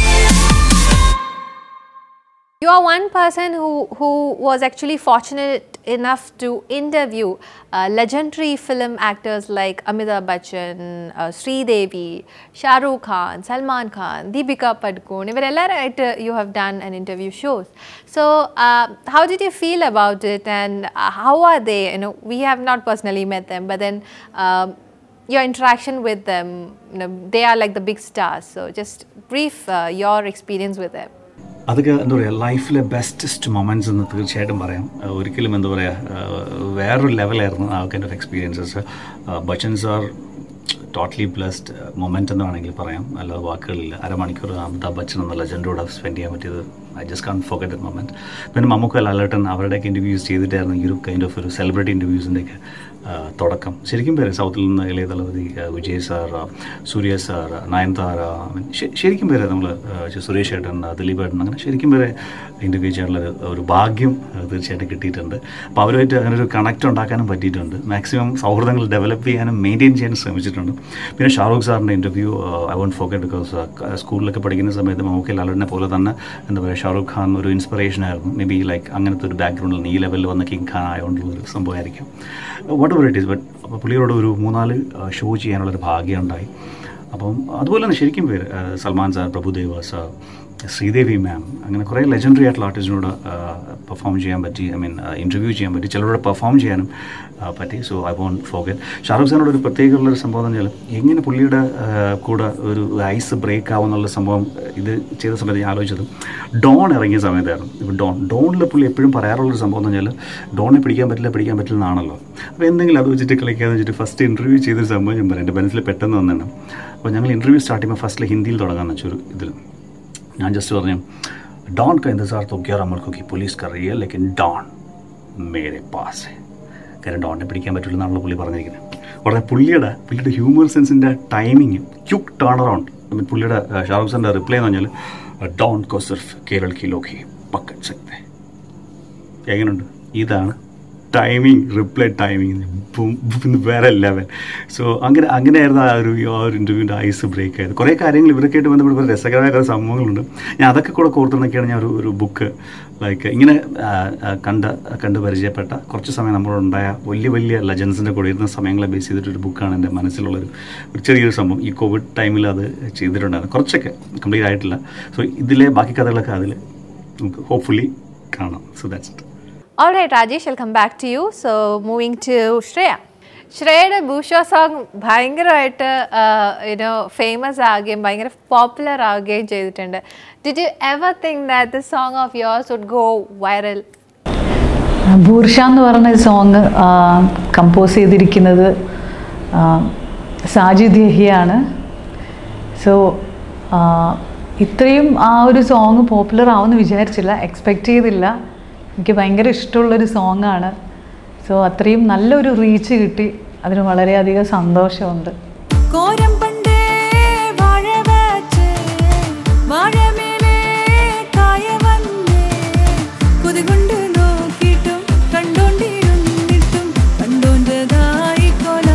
You are one person who, who was actually fortunate enough to interview uh, legendary film actors like Amitabh Bachchan, uh, Sridevi, Shah Rukh Khan, Salman Khan, Deepika Padukone. ഇവരെല്ലാവരായിട്ട് you have done an interview shows. So uh, how did you feel about it and uh, how are they? You know, we have not personally met them, but then um, your interaction with them, you know, they are like the big stars. So just brief uh, your experience with them. അതൊക്കെ എന്താ പറയുക ലൈഫിലെ ബെസ്റ്റസ്റ്റ് മൊമെൻറ്റ്സ് എന്ന് തീർച്ചയായിട്ടും പറയാം അഹ് ഒരിക്കലും എന്താ പറയുക അഹ് വേറൊരു ലെവലായിരുന്നു ആ kind of experiences Bachchans are totally blessed moment എന്ന് വേണമെങ്കിൽ പറയാം അല്ലാതെ വാക്കുകളില്ല അരമണിക്കൂർ അമിതാഭ് ബച്ചൻ എന്ന ലെജൻഡോട് സ്പെൻഡ് ചെയ്യാൻ പറ്റിയത് I just can't forget the moment പിന്നെ മമ്മൂക്ക ലാലേട്ടൻ അവരുടെയൊക്കെ ഇൻ്റർവ്യൂസ് ചെയ്തിട്ടായിരുന്നു ഈ ഒരു കൈൻഡ് ഓഫ് ഒരു സെലിബ്രിറ്റി ഇൻ്റർവ്യൂസിൻ്റെയൊക്കെ തുടക്കം ശരിക്കും പേര് സൗത്തിൽ നിന്ന് ഇളയ തലപതി അഹ് വിജയ് സാർ അഹ് Suriya sir Nayanthara I mean, ശ- ശരിക്കും പേര് നമ്മൾ സുരേഷ് ഏട്ടൻ അഹ് ദിലീപ് ഏട്ടൻ അങ്ങനെ ശരിക്കും പേരെ ഇൻ്റർവ്യൂ ചെയ്യാനുള്ള ഒരു- ഒരു ഭാഗ്യം അഹ് തീർച്ചയായിട്ടും കിട്ടിയിട്ടുണ്ട് അപ്പോൾ അവരുമായിട്ട് അങ്ങനെ ഒരു കണക്റ്റ് ഉണ്ടാക്കാനും പറ്റിയിട്ടുണ്ട് മാക്സിമം സൗഹൃദങ്ങൾ ഡെവലപ്പ് ചെയ്യാനും മെയിൻറ്റെയിൻ ചെയ്യാനും ശ്രമിച്ചിട്ടുണ്ട് പിന്നെ ഷാറൂഖ് സാറിൻ്റെ interview I won't forget because സ്കൂളിലൊക്കെ പഠിക്കുന്ന സമയത്ത് മമ്മൂക്കി ലാലിനെ പോലെ തന്നെ എന്താ പറയുക ഷാറൂഖ് ഖാൻ ഒരു ഇൻസ്പിറേഷൻ ആയിരുന്നു മേ ബി ലൈക്ക് അങ്ങനത്തെ ഒരു ബാക്ക്ഗ്രൗണ്ടിൽ ഈ ലെവലിൽ വന്ന കിങ് ഖാൻ ആയതുകൊണ്ടുള്ള ഒരു സംഭവമായിരിക്കും whatever it is but അപ്പോൾ പുള്ളിയോട് ഒരു മൂന്നാല് ഷോ ചെയ്യാനുള്ളൊരു ഭാഗ്യം ഉണ്ടായി അപ്പം അതുപോലെ തന്നെ ശരിക്കും പേര് ആ, Salman sir Prabhudeva sir Sridevi ma'am അങ്ങനെ കുറേ ലെജൻഡറി ആയിട്ടുള്ള ആർട്ടിസ്റ്റിനോട് പെർഫോം ചെയ്യാൻ പറ്റി ഐ മീൻ ഇൻ്റർവ്യൂ ചെയ്യാൻ പറ്റി ചിലരോട് പെർഫോം ചെയ്യാനും ആ, പറ്റി so I won't forget Shahrukh ഖാനോട് ഒരു പ്രത്യേകമുള്ളൊരു സംഭവം എന്ന് വെച്ചാൽ എങ്ങനെ പുള്ളിയുടെ ആ, കൂടെ ഒരു ഐസ് ബ്രേക്ക് ആവുന്നുള്ള സംഭവം ഇത് ചെയ്ത സമയത്ത് ഞാൻ ആലോചിച്ചത് ഡോൺ ഇറങ്ങിയ സമയത്തായിരുന്നു ഇപ്പോൾ ഡോൺ ഡോണിൽ പുള്ളി എപ്പോഴും പറയാറുള്ളൊരു സംഭവം എന്ന് പറഞ്ഞാൽ ഡോണിനെ പിടിക്കാൻ പറ്റില്ല പിടിക്കാൻ പറ്റില്ല എന്നാണല്ലോ അപ്പോൾ എന്തെങ്കിലും അത് വെച്ചിട്ട് കളിക്കാന്ന് വെച്ചിട്ട് ഫസ്റ്റ് ഇൻ്റർവ്യൂ ചെയ്തൊരു സംഭവം ഞാൻ പറയാം എൻ്റെ മനസ്സിൽ പെട്ടെന്ന് വന്നിട്ടുണ്ട് അപ്പോൾ ഞങ്ങൾ ഇൻ്റർവ്യൂ സ്റ്റാർട്ട് ചെയ്യുമ്പോൾ ഫസ്റ്റിൽ ഹിന്ദിയിൽ തുടങ്ങാമെന്ന് വെച്ചൊരു ഇതിൽ ഞാൻ ജസ്റ്റ് പറഞ്ഞു डॉन का इंतज़ार तो ग्यारह मुल्कों की पुलिस कर रही है लेकिन डॉन मेरे पास है കാരണം ഡോണിനെ പിടിക്കാൻ പറ്റില്ല എന്നാണല്ലോ പുള്ളി പറഞ്ഞിരിക്കുന്നത് ഉടനെ പുള്ളിയുടെ പുള്ളിയുടെ ഹ്യൂമർ സെൻസിൻ്റെ ടൈമിങ് ക്യുക്ക് ടേൺ അറൗണ്ട് പുള്ളിയുടെ ആ, ഷാറുഖ് ഖാൻ്റെ റിപ്ലൈ എന്ന് പറഞ്ഞാൽ Don co സിർഫ് കേരൾ Ki Lok he പക്കൻ സക്തെ എങ്ങനെയുണ്ട് ഇതാണ് ടൈമിങ് റിപ്ലൈ ടൈമിങ് വേറെ ലെവൽ സോ അങ്ങനെ അങ്ങനെയായിരുന്നു ആ ഒരു ആ ഒരു ഇൻ്റർവ്യൂവിൻ്റെ ഐസ് ബ്രേക്ക് ആയത് കുറേ കാര്യങ്ങൾ ഇവരൊക്കെ ആയിട്ട് ബന്ധപ്പെട്ട് കുറേ രസകരമായ കുറേ സംഭവങ്ങളുണ്ട് ഞാൻ അതൊക്കെ കൂടെ കോർത്തിണക്കിയാണ് ഞാൻ ഒരു ഒരു ബുക്ക് ലൈക്ക് ഇങ്ങനെ ആ, ആ, കണ്ട് കണ്ട് പരിചയപ്പെട്ട കുറച്ച് സമയം നമ്മളോടുണ്ടായ വലിയ വലിയ ലെജൻസിൻ്റെ കൂടെ ഇരുന്ന സമയങ്ങളെ ബേസ് ചെയ്തിട്ടൊരു ബുക്കാണ് എൻ്റെ മനസ്സിലുള്ളൊരു ഒരു ചെറിയൊരു സംഭവം ഈ കോവിഡ് ടൈമിൽ അത് ചെയ്തിട്ടുണ്ടായിരുന്നു കുറച്ചൊക്കെ കംപ്ലീറ്റ് ആയിട്ടില്ല സോ ഇതിലെ ബാക്കി കഥകളൊക്കെ അതിൽ നമുക്ക് ഹോപ്പ്ഫുള്ളി കാണാം so that's it All right, Rajesh, I'll come back to you. So, moving to Shreya. ശ്രേയയുടെ ബൂഷോ സോങ് ഭയങ്കരമായിട്ട് യുനോ ഫേമസ് ആവുകയും ഭയങ്കര പോപ്പുലർ ആവുകയും ചെയ്തിട്ടുണ്ട് did you ever think that the song of yours would go viral ബൂർഷ എന്ന് പറഞ്ഞ സോങ് കമ്പോസ് ചെയ്തിരിക്കുന്നത് ആ, സാജിദ് യഹിയാണ് സോ ഇത്രയും ആ ഒരു സോങ് പോപ്പുലർ ആവുമെന്ന് വിചാരിച്ചില്ല എക്സ്പെക്റ്റ് ചെയ്തില്ല എനിക്ക് ഭയങ്കര ഇഷ്ടമുള്ളൊരു സോങ്ങാണ് സോ അത്രയും നല്ലൊരു റീച്ച് കിട്ടി അതിന് വളരെയധികം സന്തോഷമുണ്ട് കോരം പണ്ടേ വാഴ വച്ച് വാഴമേലെ കായ വന്നേ കൊതികൊണ്ട് നോക്കിയിട്ടും കണ്ടോണ്ടിരുന്നിട്ടും കണ്ടോണ്ടതായി കൊല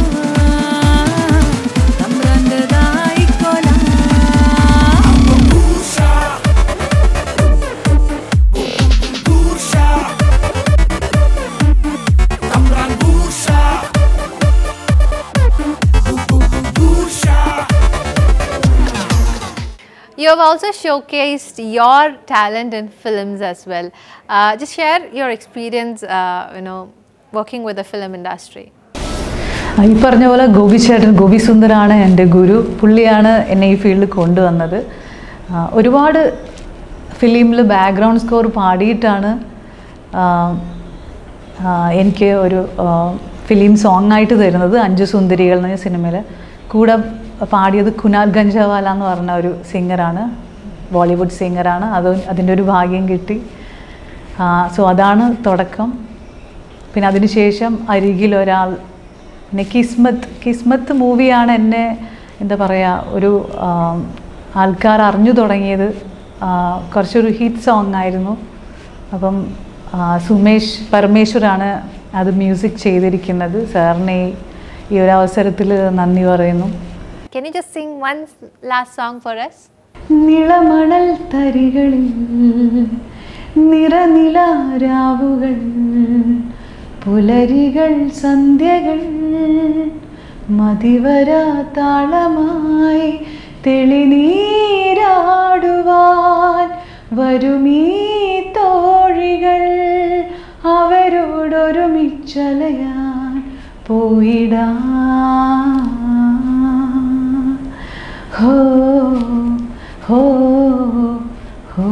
തമ്പ്രാൻ്റെതായി കൊല You have also showcased your talent in films as well. Uh, just share your experience, uh, you know, working with the film industry. ആ, ഈ പറഞ്ഞ പോലെ ഗോപി ചേട്ടൻ ഗോപി സുന്ദറാണ് എൻ്റെ ഗുരു പുള്ളിയാണ് എന്നെ ഈ ഫീൽഡിൽ കൊണ്ടുവന്നത് ആ, ഒരുപാട് ഫിലിമിൽ ബാക്ക്ഗ്രൗണ്ട് സ്കോർ പാടിയിട്ടാണ് ആ, ആ, എനിക്ക് ഒരു ഫിലിം സോങ് ആയിട്ട് തരുന്നത് അഞ്ചു സുന്ദരികൾ എന്ന സിനിമയിൽ കൂടെ പാടിയത് കുനാൽ ഗഞ്ചവാല എന്ന് പറഞ്ഞ ഒരു സിംഗറാണ് ബോളിവുഡ് സിംഗറാണ് അത് അതിൻ്റെ ഒരു ഭാഗ്യം കിട്ടി സോ അതാണ് തുടക്കം പിന്നെ അതിനുശേഷം അരികിൽ ഒരാൾ പിന്നെ കിസ്മത്ത് കിസ്മത്ത് മൂവിയാണ് എന്നെ എന്താ പറയുക ഒരു ആം, ആൾക്കാർ അറിഞ്ഞു തുടങ്ങിയത് ആ, കുറച്ചൊരു ഹിറ്റ് സോങ് ആയിരുന്നു അപ്പം ആ, സുമേഷ് പരമേശ്വരാണ് അത് മ്യൂസിക് ചെയ്തിരിക്കുന്നത് സാറിനെ ഈ- ഈ ഒരു അവസരത്തിൽ നന്ദി പറയുന്നു Can you just sing one last song for us? നിളമണൽ തരികളിൽ നിറനിലാരാവുകൾ പുലരികൾ സന്ധ്യകൾ മതിവരാ താളമായി തെളിനീരാടുവാൻ വരുമീ തോഴികൾ അവരോടൊരുമിച്ചലയാൻ പോയിടാ ഹോ ഹോ ഹോ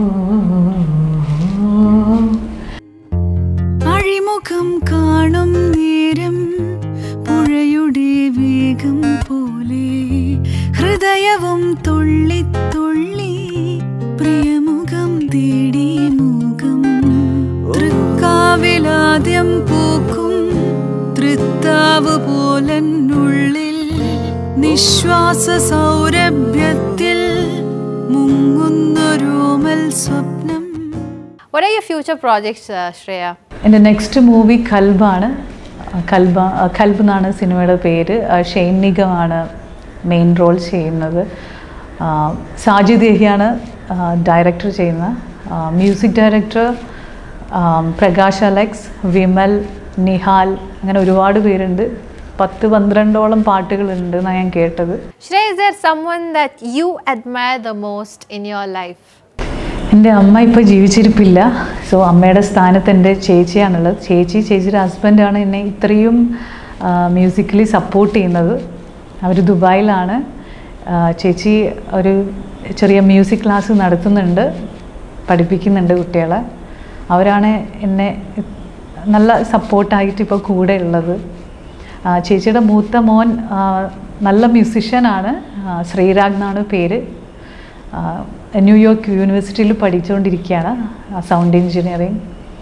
അഴിമുഖം കാണും നേരം പുഴയുടെ വേഗം പോലെ ഹൃദയവും തുള്ളി തുള്ളി പ്രിയമുഖം തേടി മുഖം തൃക്കാവിലാദ്യം പൂക്കും തൃത്താവ് പോലനുള്ളിൽ നിശ്വാസ സൗരഭ്യത്തിൽ മുങ്ങുന്നൊരോമൽ സ്വപ്നം What are your future projects, uh, Shreya? എൻ്റെ നെക്സ്റ്റ് മൂവി കൽബാണ് കൽബ കൽബ് എന്നാണ് സിനിമയുടെ പേര് ആ, ഷെയ്ൻ നിഗമാണ് മെയിൻ റോൾ ചെയ്യുന്നത് ആ, സാജിദ് യഹിയാണ് ഡയറക്ടർ ചെയ്യുന്ന മ്യൂസിക് ഡയറക്ടർ പ്രകാശ് അലക്സ് വിമൽ നിഹാൽ അങ്ങനെ ഒരുപാട് പേരുണ്ട് പത്ത് പന്ത്രണ്ടോളം പാട്ടുകളുണ്ട് എന്നാണ് ഞാൻ കേട്ടത് Shreya, is there someone that you admire the most in your life? എൻ്റെ അമ്മ ഇപ്പോൾ ജീവിച്ചിരിപ്പില്ല സോ അമ്മയുടെ സ്ഥാനത്ത് എൻ്റെ ചേച്ചിയാണുള്ളത് ചേച്ചി ചേച്ചിയുടെ ഹസ്ബൻഡാണ് എന്നെ ഇത്രയും മ്യൂസിക്കലി സപ്പോർട്ട് ചെയ്യുന്നത് അവർ ദുബായിലാണ് ആ, ചേച്ചി ഒരു ചെറിയ മ്യൂസിക് ക്ലാസ് നടത്തുന്നുണ്ട് പഠിപ്പിക്കുന്നുണ്ട് കുട്ടികളെ അവരാണ് എന്നെ നല്ല സപ്പോർട്ടായിട്ട് ഇപ്പോൾ കൂടെ ഉള്ളത് ആ, ചേച്ചിയുടെ മൂത്ത മോൻ ആ, നല്ല മ്യൂസിഷ്യനാണ് ആ, ശ്രീരാഗ് എന്നാണ് പേര് ആ, ന്യൂയോർക്ക് യൂണിവേഴ്സിറ്റിയിൽ പഠിച്ചുകൊണ്ടിരിക്കുകയാണ് സൗണ്ട് എഞ്ചിനീയറിങ്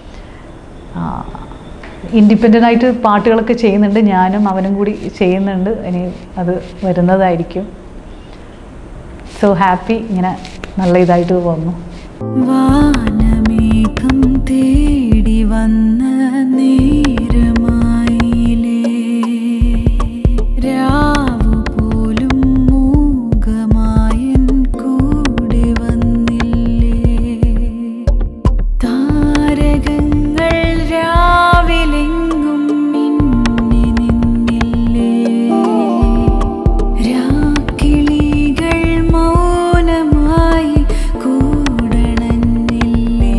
ഇൻഡിപെൻഡൻ്റ് ആയിട്ട് പാട്ടുകളൊക്കെ ചെയ്യുന്നുണ്ട് ഞാനും അവനും കൂടി ചെയ്യുന്നുണ്ട് ഇനി അത് വരുന്നതായിരിക്കും സോ ഹാപ്പി ഇങ്ങനെ നല്ല ഇതായിട്ട് പോകുന്നു വാനമേഘം തേടി വന്ന നേരമായിലേ രാവു പോലും മൂകമായൻ കൂടെ വന്നില്ലേ താരകങ്ങൾ രാവിലെങ്ങും മിന്നി നിന്നില്ലേ രാക്കിളികൾ മൗനമായി കൂടണഞ്ഞില്ലേ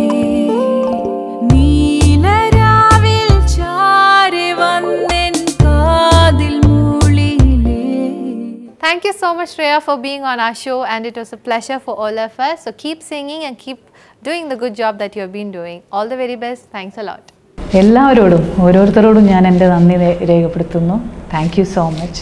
നീലരാവിൽ ചാരി വന്നെൻ കാതിൽ മൂളിയില്ലേ Thank you so much, Shreya, for being on our show, and it was a pleasure for all of us. So keep singing and keep doing the good job that you have been doing. All the very best. Thanks a lot. എല്ലാവരോടും ഓരോരുത്തരോടും ഞാൻ എൻ്റെ നന്ദി രേ- രേഖപ്പെടുത്തുന്നു thank you so much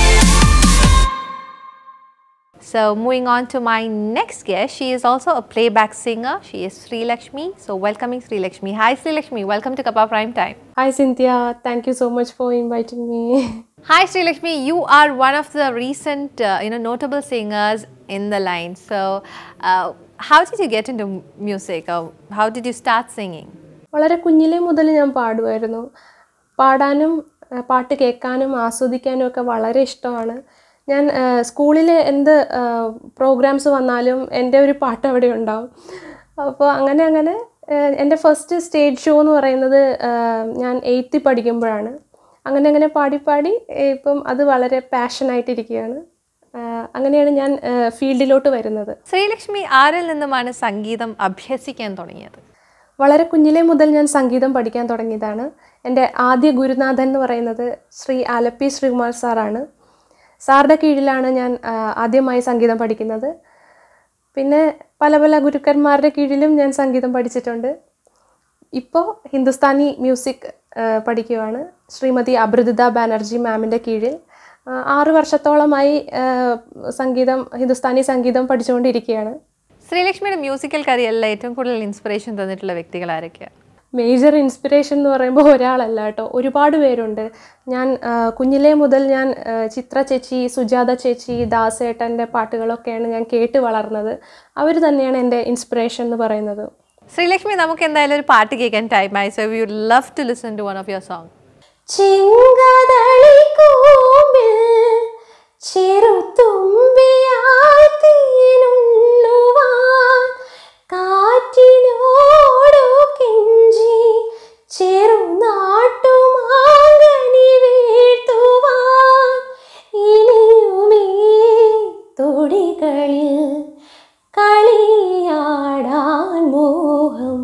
So moving on to my next guest, she is also a playback singer. She is Sri Lakshmi. So welcoming Sri Lakshmi. Hi Sri Lakshmi, welcome to Kappa Prime Time. Hi Cynthia, thank you so much for inviting me. Hi Sri Lakshmi, you are one of the recent, uh, you know, notable singers in the line. So, uh, how did you get into m- music, or how did you start singing? വളരെ കുഞ്ഞിലേ മുതൽ ഞാൻ പാടുമായിരുന്നു പാടാനും ആ, പാട്ട് കേൾക്കാനും ആസ്വദിക്കാനും ഒക്കെ വളരെ ഇഷ്ടമാണ് ഞാൻ ആ, സ്കൂളിലെ എന്ത് പ്രോഗ്രാംസ് വന്നാലും എൻ്റെ ഒരു പാട്ട് അവിടെ ഉണ്ടാവും അപ്പോൾ അങ്ങനെ അങ്ങനെ ആ, എൻ്റെ ഫസ്റ്റ് സ്റ്റേജ് ഷോ എന്ന് പറയുന്നത് ആ, ഞാൻ എയ്ത്തിൽ പഠിക്കുമ്പോഴാണ് അങ്ങനെ അങ്ങനെ പാടി പാടി ഇപ്പം അത് വളരെ പാഷനായിട്ടിരിക്കുകയാണ് ആ, അങ്ങനെയാണ് ഞാൻ ഫീൽഡിലോട്ട് വരുന്നത് Sri Lakshmi ആരിൽ നിന്നുമാണ് സംഗീതം അഭ്യസിക്കാൻ തുടങ്ങിയത് വളരെ കുഞ്ഞിലേ മുതൽ ഞാൻ സംഗീതം പഠിക്കാൻ തുടങ്ങിയതാണ് എൻ്റെ ആദ്യ ഗുരുനാഥൻ എന്ന് പറയുന്നത് ശ്രീ ആലപ്പി ശ്രീകുമാർ സാറാണ് സാറുടെ കീഴിലാണ് ഞാൻ ആ, ആദ്യമായി സംഗീതം പഠിക്കുന്നത് പിന്നെ പല പല ഗുരുക്കന്മാരുടെ കീഴിലും ഞാൻ സംഗീതം പഠിച്ചിട്ടുണ്ട് ഇപ്പോൾ ഹിന്ദുസ്ഥാനി മ്യൂസിക് ആ, പഠിക്കുവാണ് ശ്രീമതി അബ്രദിത ബാനർജി മാമിൻ്റെ കീഴിൽ ആ, ആറ് വർഷത്തോളമായി ആ, സംഗീതം ഹിന്ദുസ്ഥാനി സംഗീതം പഠിച്ചുകൊണ്ടിരിക്കുകയാണ് ശ്രീലക്ഷ്മിയുടെ മ്യൂസിക്കൽ കരിയറിൽ ഏറ്റവും കൂടുതൽ ഇൻസ്പിറേഷൻ തന്നിട്ടുള്ള വ്യക്തികൾ ആരൊക്കെയാണ് മേജർ ഇൻസ്പിറേഷൻ എന്ന് പറയുമ്പോൾ ഒരാളല്ല കേട്ടോ ഒരുപാട് പേരുണ്ട് ഞാൻ ആ, കുഞ്ഞിലേ മുതൽ ഞാൻ ആ, ചിത്ര ചേച്ചി സുജാത ചേച്ചി ദാസേട്ടൻ്റെ പാട്ടുകളൊക്കെയാണ് ഞാൻ കേട്ട് വളർന്നത് അവർ തന്നെയാണ് എൻ്റെ ഇൻസ്പിറേഷൻ എന്ന് പറയുന്നത് ശ്രീലക്ഷ്മി നമുക്ക് എന്തായാലും ഒരു പാട്ട് കേൾക്കാൻ ടൈമായി so you love to listen to one of your song ചെങ്കതളിക്കൂമ്പിൽ ചെറുതുമ്പിയായി തീനുണ്ണുവാൻ കാറ്റിനോടു കെഞ്ചി ചെറുനാട്ടുമാങ്ങനി വീഴ്ത്തുവാൻ ഇനിയുമീ തൊടികളിൽ കളിയാടാൻ മോഹം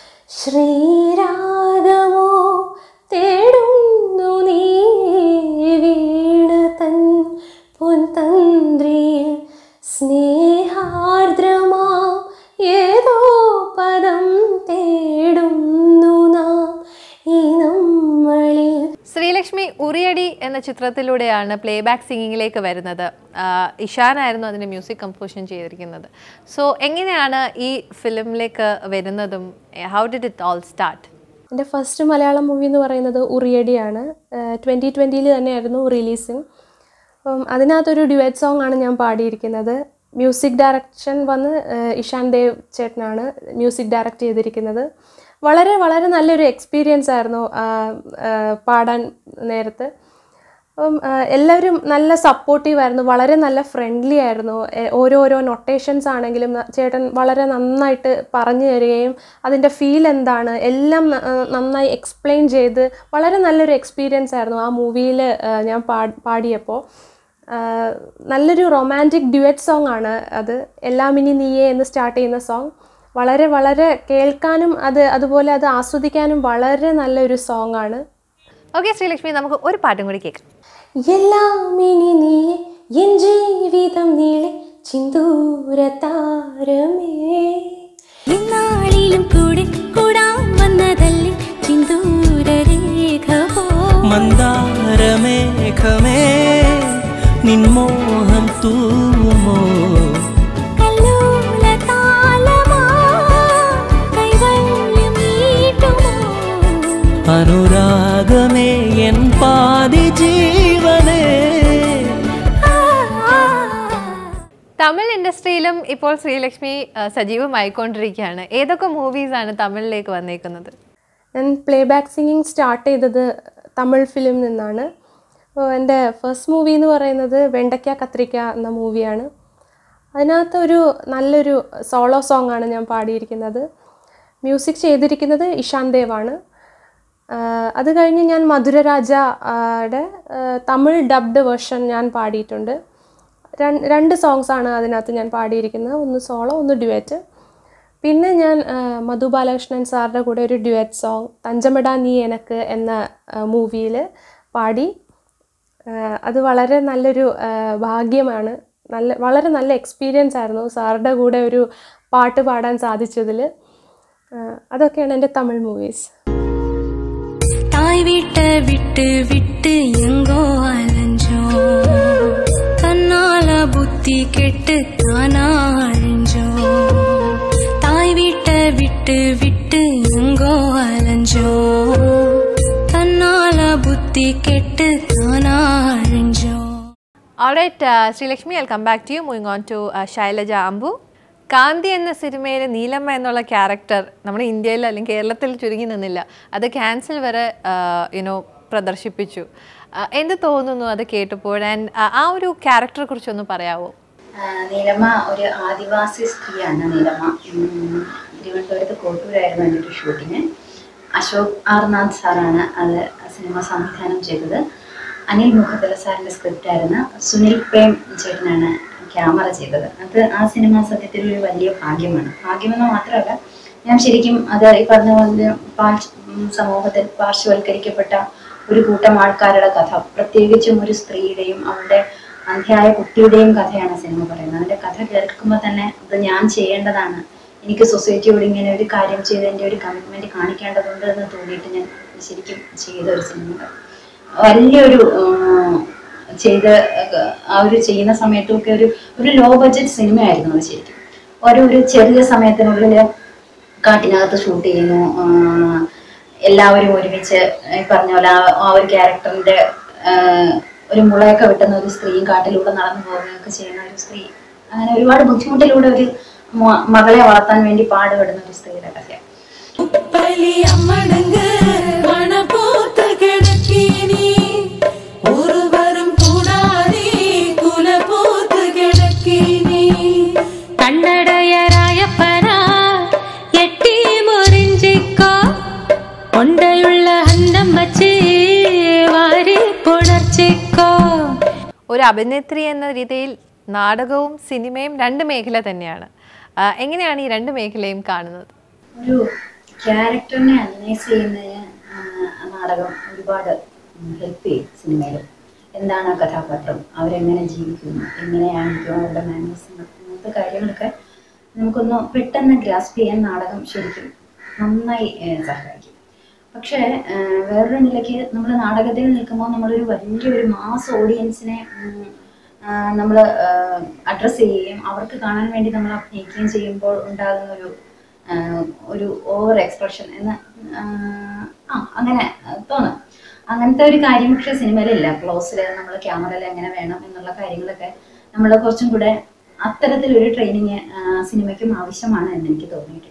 ശ്രീരാഗമോ തേടുന്നു നീ വീണ തൻ പൊൻതന്ത്രിയിൽ സ്നേഹാർദ്രമാം ഏതോ പദം തേടുന്നു നാം ഈ നമ്മളിൽ ശ്രീലക്ഷ്മി ഉറിയടി എന്ന ചിത്രത്തിലൂടെയാണ് പ്ലേ ബാക്ക് സിംഗിങ്ങിലേക്ക് വരുന്നത് ആഹ് ഇഷാനായിരുന്നു അതിൻ്റെ മ്യൂസിക് കമ്പോസിഷൻ ചെയ്തിരിക്കുന്നത് സോ എങ്ങനെയാണ് ഈ ഫിലിമിലേക്ക് വരുന്നതും how did it all start എൻ്റെ ഫസ്റ്റ് മലയാളം മൂവി എന്ന് പറയുന്നത് ഉറിയടിയാണ് ട്വൻറ്റി ട്വൻറ്റിയിൽ തന്നെയായിരുന്നു റിലീസിങ് അപ്പം അതിനകത്തൊരു ഡ്യുവറ്റ് സോങ് ആണ് ഞാൻ പാടിയിരിക്കുന്നത് മ്യൂസിക് ഡയറക്ഷൻ വന്ന് ഏഹ് ഇഷാൻ ദേവ് ചേട്ടനാണ് മ്യൂസിക് ഡയറക്റ്റ് ചെയ്തിരിക്കുന്നത് വളരെ വളരെ നല്ലൊരു എക്സ്പീരിയൻസ് ആയിരുന്നു ആ, ആ, പാടാൻ നേരത്ത് അപ്പം ആ, എല്ലാവരും നല്ല സപ്പോർട്ടീവ് ആയിരുന്നു വളരെ നല്ല ഫ്രണ്ട്ലി ആയിരുന്നു എ- ഓരോരോ നൊട്ടേഷൻസ് ആണെങ്കിലും ന- ചേട്ടൻ വളരെ നന്നായിട്ട് പറഞ്ഞു തരികയും അതിൻ്റെ ഫീൽ എന്താണ് എല്ലാം ന- ആ, നന്നായി എക്സ്പ്ലെയിൻ ചെയ്ത് വളരെ നല്ലൊരു എക്സ്പീരിയൻസ് ആയിരുന്നു ആ മൂവിയിൽ ഞാൻ പാ പാടിയപ്പോൾ ആ, നല്ലൊരു റൊമാൻറ്റിക് ഡ്യുവറ്റ് സോങ് ആണ് അത് എല്ലാം ഇനി നീയേ എന്ന് സ്റ്റാർട്ട് ചെയ്യുന്ന സോങ് വളരെ വളരെ കേൾക്കാനും അത് അതുപോലെ അത് ആസ്വദിക്കാനും വളരെ നല്ലൊരു സോങ് ആണ് ഓക്കെ ശ്രീലക്ഷ്മി നമുക്ക് ഒരു പാട്ടും കൂടി കേൾക്കാം എല്ലാം ഇനി നീയെ എൻ ജീവിതം നീളെ ചിന്തൂര താരമേ ഇന്നാളിലും കൂടെ കൂടാൻ വന്നതല്ലേ ചിന്തൂരരേഖ പോ മന്ദാരമേഘമേ നിൻമോഹം തൂമോ കല്ലോല താളമാ കൈവല്യം നീട്ടുമോ അനുരാഗമേ എൻ പാതി ജീവനേ തമിഴ് ഇൻഡസ്ട്രിയിലും ഇപ്പോൾ ശ്രീലക്ഷ്മി ആ, സജീവമായിക്കൊണ്ടിരിക്കുകയാണ് ഏതൊക്കെ മൂവീസാണ് തമിഴിലേക്ക് വന്നേക്കുന്നത് ഞാൻ പ്ലേ ബാക്ക് സിംഗിങ് സ്റ്റാർട്ട് ചെയ്തത് തമിഴ് ഫിലിം നിന്നാണ് അപ്പോൾ എൻ്റെ ഫസ്റ്റ് മൂവി എന്ന് പറയുന്നത് വെണ്ടയ്ക്ക കത്രിക്ക എന്ന മൂവിയാണ് അതിനകത്ത് ഒരു നല്ലൊരു സോളോ സോങ് ആണ് ഞാൻ പാടിയിരിക്കുന്നത് മ്യൂസിക് ചെയ്തിരിക്കുന്നത് ഇഷാൻ ദേവാണ് ആഹ് അത് കഴിഞ്ഞ് ഞാൻ മധുരരാജ യുടെ തമിഴ് ഡബ്ഡ് വേർഷൻ ഞാൻ പാടിയിട്ടുണ്ട് രൺ- രണ്ട് സോങ്സ് ആണ് അതിനകത്ത് ഞാൻ പാടിയിരിക്കുന്നത് ഒന്ന് സോളോ ഒന്ന് ഡ്യുവറ്റ് പിന്നെ ഞാൻ ആഹ് മധു ബാലകൃഷ്ണൻ സാറിൻ്റെ കൂടെ ഒരു ഡ്യുവറ്റ് സോങ് തഞ്ചമട നീ എനക്ക് എന്ന മൂവിയിൽ പാടി ആഹ് അത് വളരെ നല്ലൊരു ആഹ് ഭാഗ്യമാണ് നല്ല വളരെ നല്ല എക്സ്പീരിയൻസ് ആയിരുന്നു സാറുടെ കൂടെ ഒരു പാട്ട് പാടാൻ സാധിച്ചതിൽ ആഹ് അതൊക്കെയാണ് എൻ്റെ തമിഴ് മൂവീസ് தாய் வீட்டை விட்டு விட்டு எங்கோ அலைஞ்சோம் தன்னால புத்தி கெட்டு தானா அழிஞ்சோம் தாய் வீட்டை விட்டு விட்டு எங்கோ அலைஞ்சோம் தன்னால புத்தி கெட்டு தானா அழிஞ்சோம் Alright, uh, Sreelakshmi I come back to you moving on to Shailaja Ambu Kanthi എന്ന സിനിമയിലെ നീലമ്മ എന്നുള്ള ക്യാരക്ടർ നമ്മുടെ ഇന്ത്യയിൽ അല്ലെങ്കിൽ കേരളത്തിൽ ചുരുങ്ങി നിന്നില്ല അത് ക്യാൻസൽ വരെ യുനോ പ്രദർശിപ്പിച്ചു Uh, എന്ത് തോന്നുന്നു അത് കേട്ടപ്പോൾ ആൻഡ് ആ ഒരു ക്യാരക്ടറെ കുറിച്ചൊന്ന് പറയാവോ ആ, നീലമ്മ ഒരു ആദിവാസി സ്ത്രീയാണ് നീലമ്മ ഉം, തിരുവനന്തപുരത്ത് കോട്ടൂരായിരുന്നു എൻ്റെ ഒരു ഷൂട്ടിങ് അശോക് ആർനാഥ് സാറാണ് അത് സിനിമ സംവിധാനം ചെയ്തത് അനിൽ മുഖത്തല സാറിൻ്റെ സ്ക്രിപ്റ്റായിരുന്നു സുനിൽ പ്രേം ചേട്ടനാണ് ക്യാമറ ചെയ്തത് അത് ആ സിനിമ സത്യത്തിൽ ഒരു വലിയ ഭാഗ്യമാണ് ഭാഗ്യമെന്ന് മാത്രമല്ല ഞാൻ ശരിക്കും അത് ഈ പറഞ്ഞ പോലെ പാർശ്വ ഉം, സമൂഹത്തിൽ പാർശ്വവൽക്കരിക്കപ്പെട്ട ഒരു കൂട്ടം ആൾക്കാരുടെ കഥ പ്രത്യേകിച്ചും ഒരു സ്ത്രീയുടെയും അവളുടെ അന്ധ്യായ കുട്ടിയുടെയും കഥയാണ് സിനിമ പറയുന്നത് അതിന്റെ കഥ കേൾക്കുമ്പോൾ തന്നെ ഇത് ഞാൻ ചെയ്യേണ്ടതാണ് എനിക്ക് സൊസൈറ്റിയോട് ഇങ്ങനെ ഒരു കാര്യം ചെയ്തതിന്റെ ഒരു കമ്മിറ്റ്മെന്റ് കാണിക്കേണ്ടതുണ്ട് എന്ന് തോന്നിയിട്ട് ഞാൻ ശരിക്കും ചെയ്ത ഒരു സിനിമ വലിയൊരു ഉം, ചെയ്ത് ആ ഒരു ചെയ്യുന്ന സമയത്തൊക്കെ ഒരു ഒരു ലോ ബഡ്ജറ്റ് സിനിമയായിരുന്നു അത് ശരിക്കും ഒരു ഒരു ചെറിയ സമയത്തിനുള്ളിൽ കാട്ടിനകത്ത് ഷൂട്ട് ചെയ്യുന്നു ആ, എല്ലാവരും ഒരുമിച്ച് ഈ പറഞ്ഞ പോലെ ആ ആ ഒരു ക്യാരക്ടറിന്റെ ഒരു മുളയൊക്കെ വെട്ടുന്ന ഒരു സ്ത്രീയും കാട്ടിലൂടെ നടന്നു പോവുകയൊക്കെ ചെയ്യുന്ന ഒരു സ്ത്രീ അങ്ങനെ ഒരുപാട് ബുദ്ധിമുട്ടിലൂടെ ഒരു മ- മകളെ വളർത്താൻ വേണ്ടി പാടുപെടുന്ന ഒരു സ്ത്രീയുടെ കഥയാണ് ഒപ്പലി അമ്മടങ്ങ് മണപ്പൂത്ത് കിടക്കീനി ഒരുവരും കൂടാതെ കുലപൂത്ത് കിടക്കീനി കണ്ണടയരായപ്പന എട്ടി മുറിഞ്ചിക്കോ കൊണ്ടയുള്ള അന്നം വച്ച് വാരി പുണർച്ചിക്കോ ഒരു അഭിനേത്രി എന്ന രീതിയിൽ നാടകവും സിനിമയും രണ്ട് മേഖല തന്നെയാണ് ആ, എങ്ങനെയാണ് ഈ രണ്ട് മേഖലയും കാണുന്നത് ഒരു ക്യാരക്ടറിനെ അനലൈസ് ചെയ്യുന്നതിന് ആ, ആ നാടകം ഒരുപാട് ഹെൽപ്പ് ചെയ്യും സിനിമയിൽ എന്താണ് ആ കഥാപാത്രം അവരെങ്ങനെ ജീവിക്കുന്നു എങ്ങനെയായിരിക്കും അവരുടെ മാനേഴ്സ് അങ്ങനത്തെ കാര്യങ്ങളൊക്കെ നമുക്കൊന്ന് പെട്ടെന്ന് ഗ്രാസ്പ് ചെയ്യാൻ നാടകം ശരിക്കും നന്നായി ഏ, സഹായിക്കും പക്ഷേ ആ, വേറൊരു നിലയ്ക്ക് നമ്മൾ നാടകത്തിൽ നിൽക്കുമ്പോൾ നമ്മളൊരു വലിയൊരു മാസ് ഓഡിയൻസിനെ നമ്മൾ അഡ്രസ്സ് ചെയ്യുകയും അവർക്ക് കാണാൻ വേണ്ടി നമ്മൾ അഭിനയിക്കുകയും ചെയ്യുമ്പോൾ ഉണ്ടാകുന്ന ഒരു ആ, ഒരു ഓവർ എക്സ്പ്രഷൻ എന്ന് ആ, ആ അങ്ങനെ തോന്നും അങ്ങനത്തെ ഒരു കാര്യം പക്ഷേ സിനിമയിലില്ല ക്ലോസിൽ നമ്മൾ ക്യാമറയിൽ എങ്ങനെ വേണം എന്നുള്ള കാര്യങ്ങളൊക്കെ നമ്മൾ കുറച്ചും കൂടെ അത്തരത്തിലൊരു ട്രെയിനിങ് സിനിമയ്ക്കും ആവശ്യമാണ് എന്ന് എനിക്ക് തോന്നിയിട്ടുണ്ട്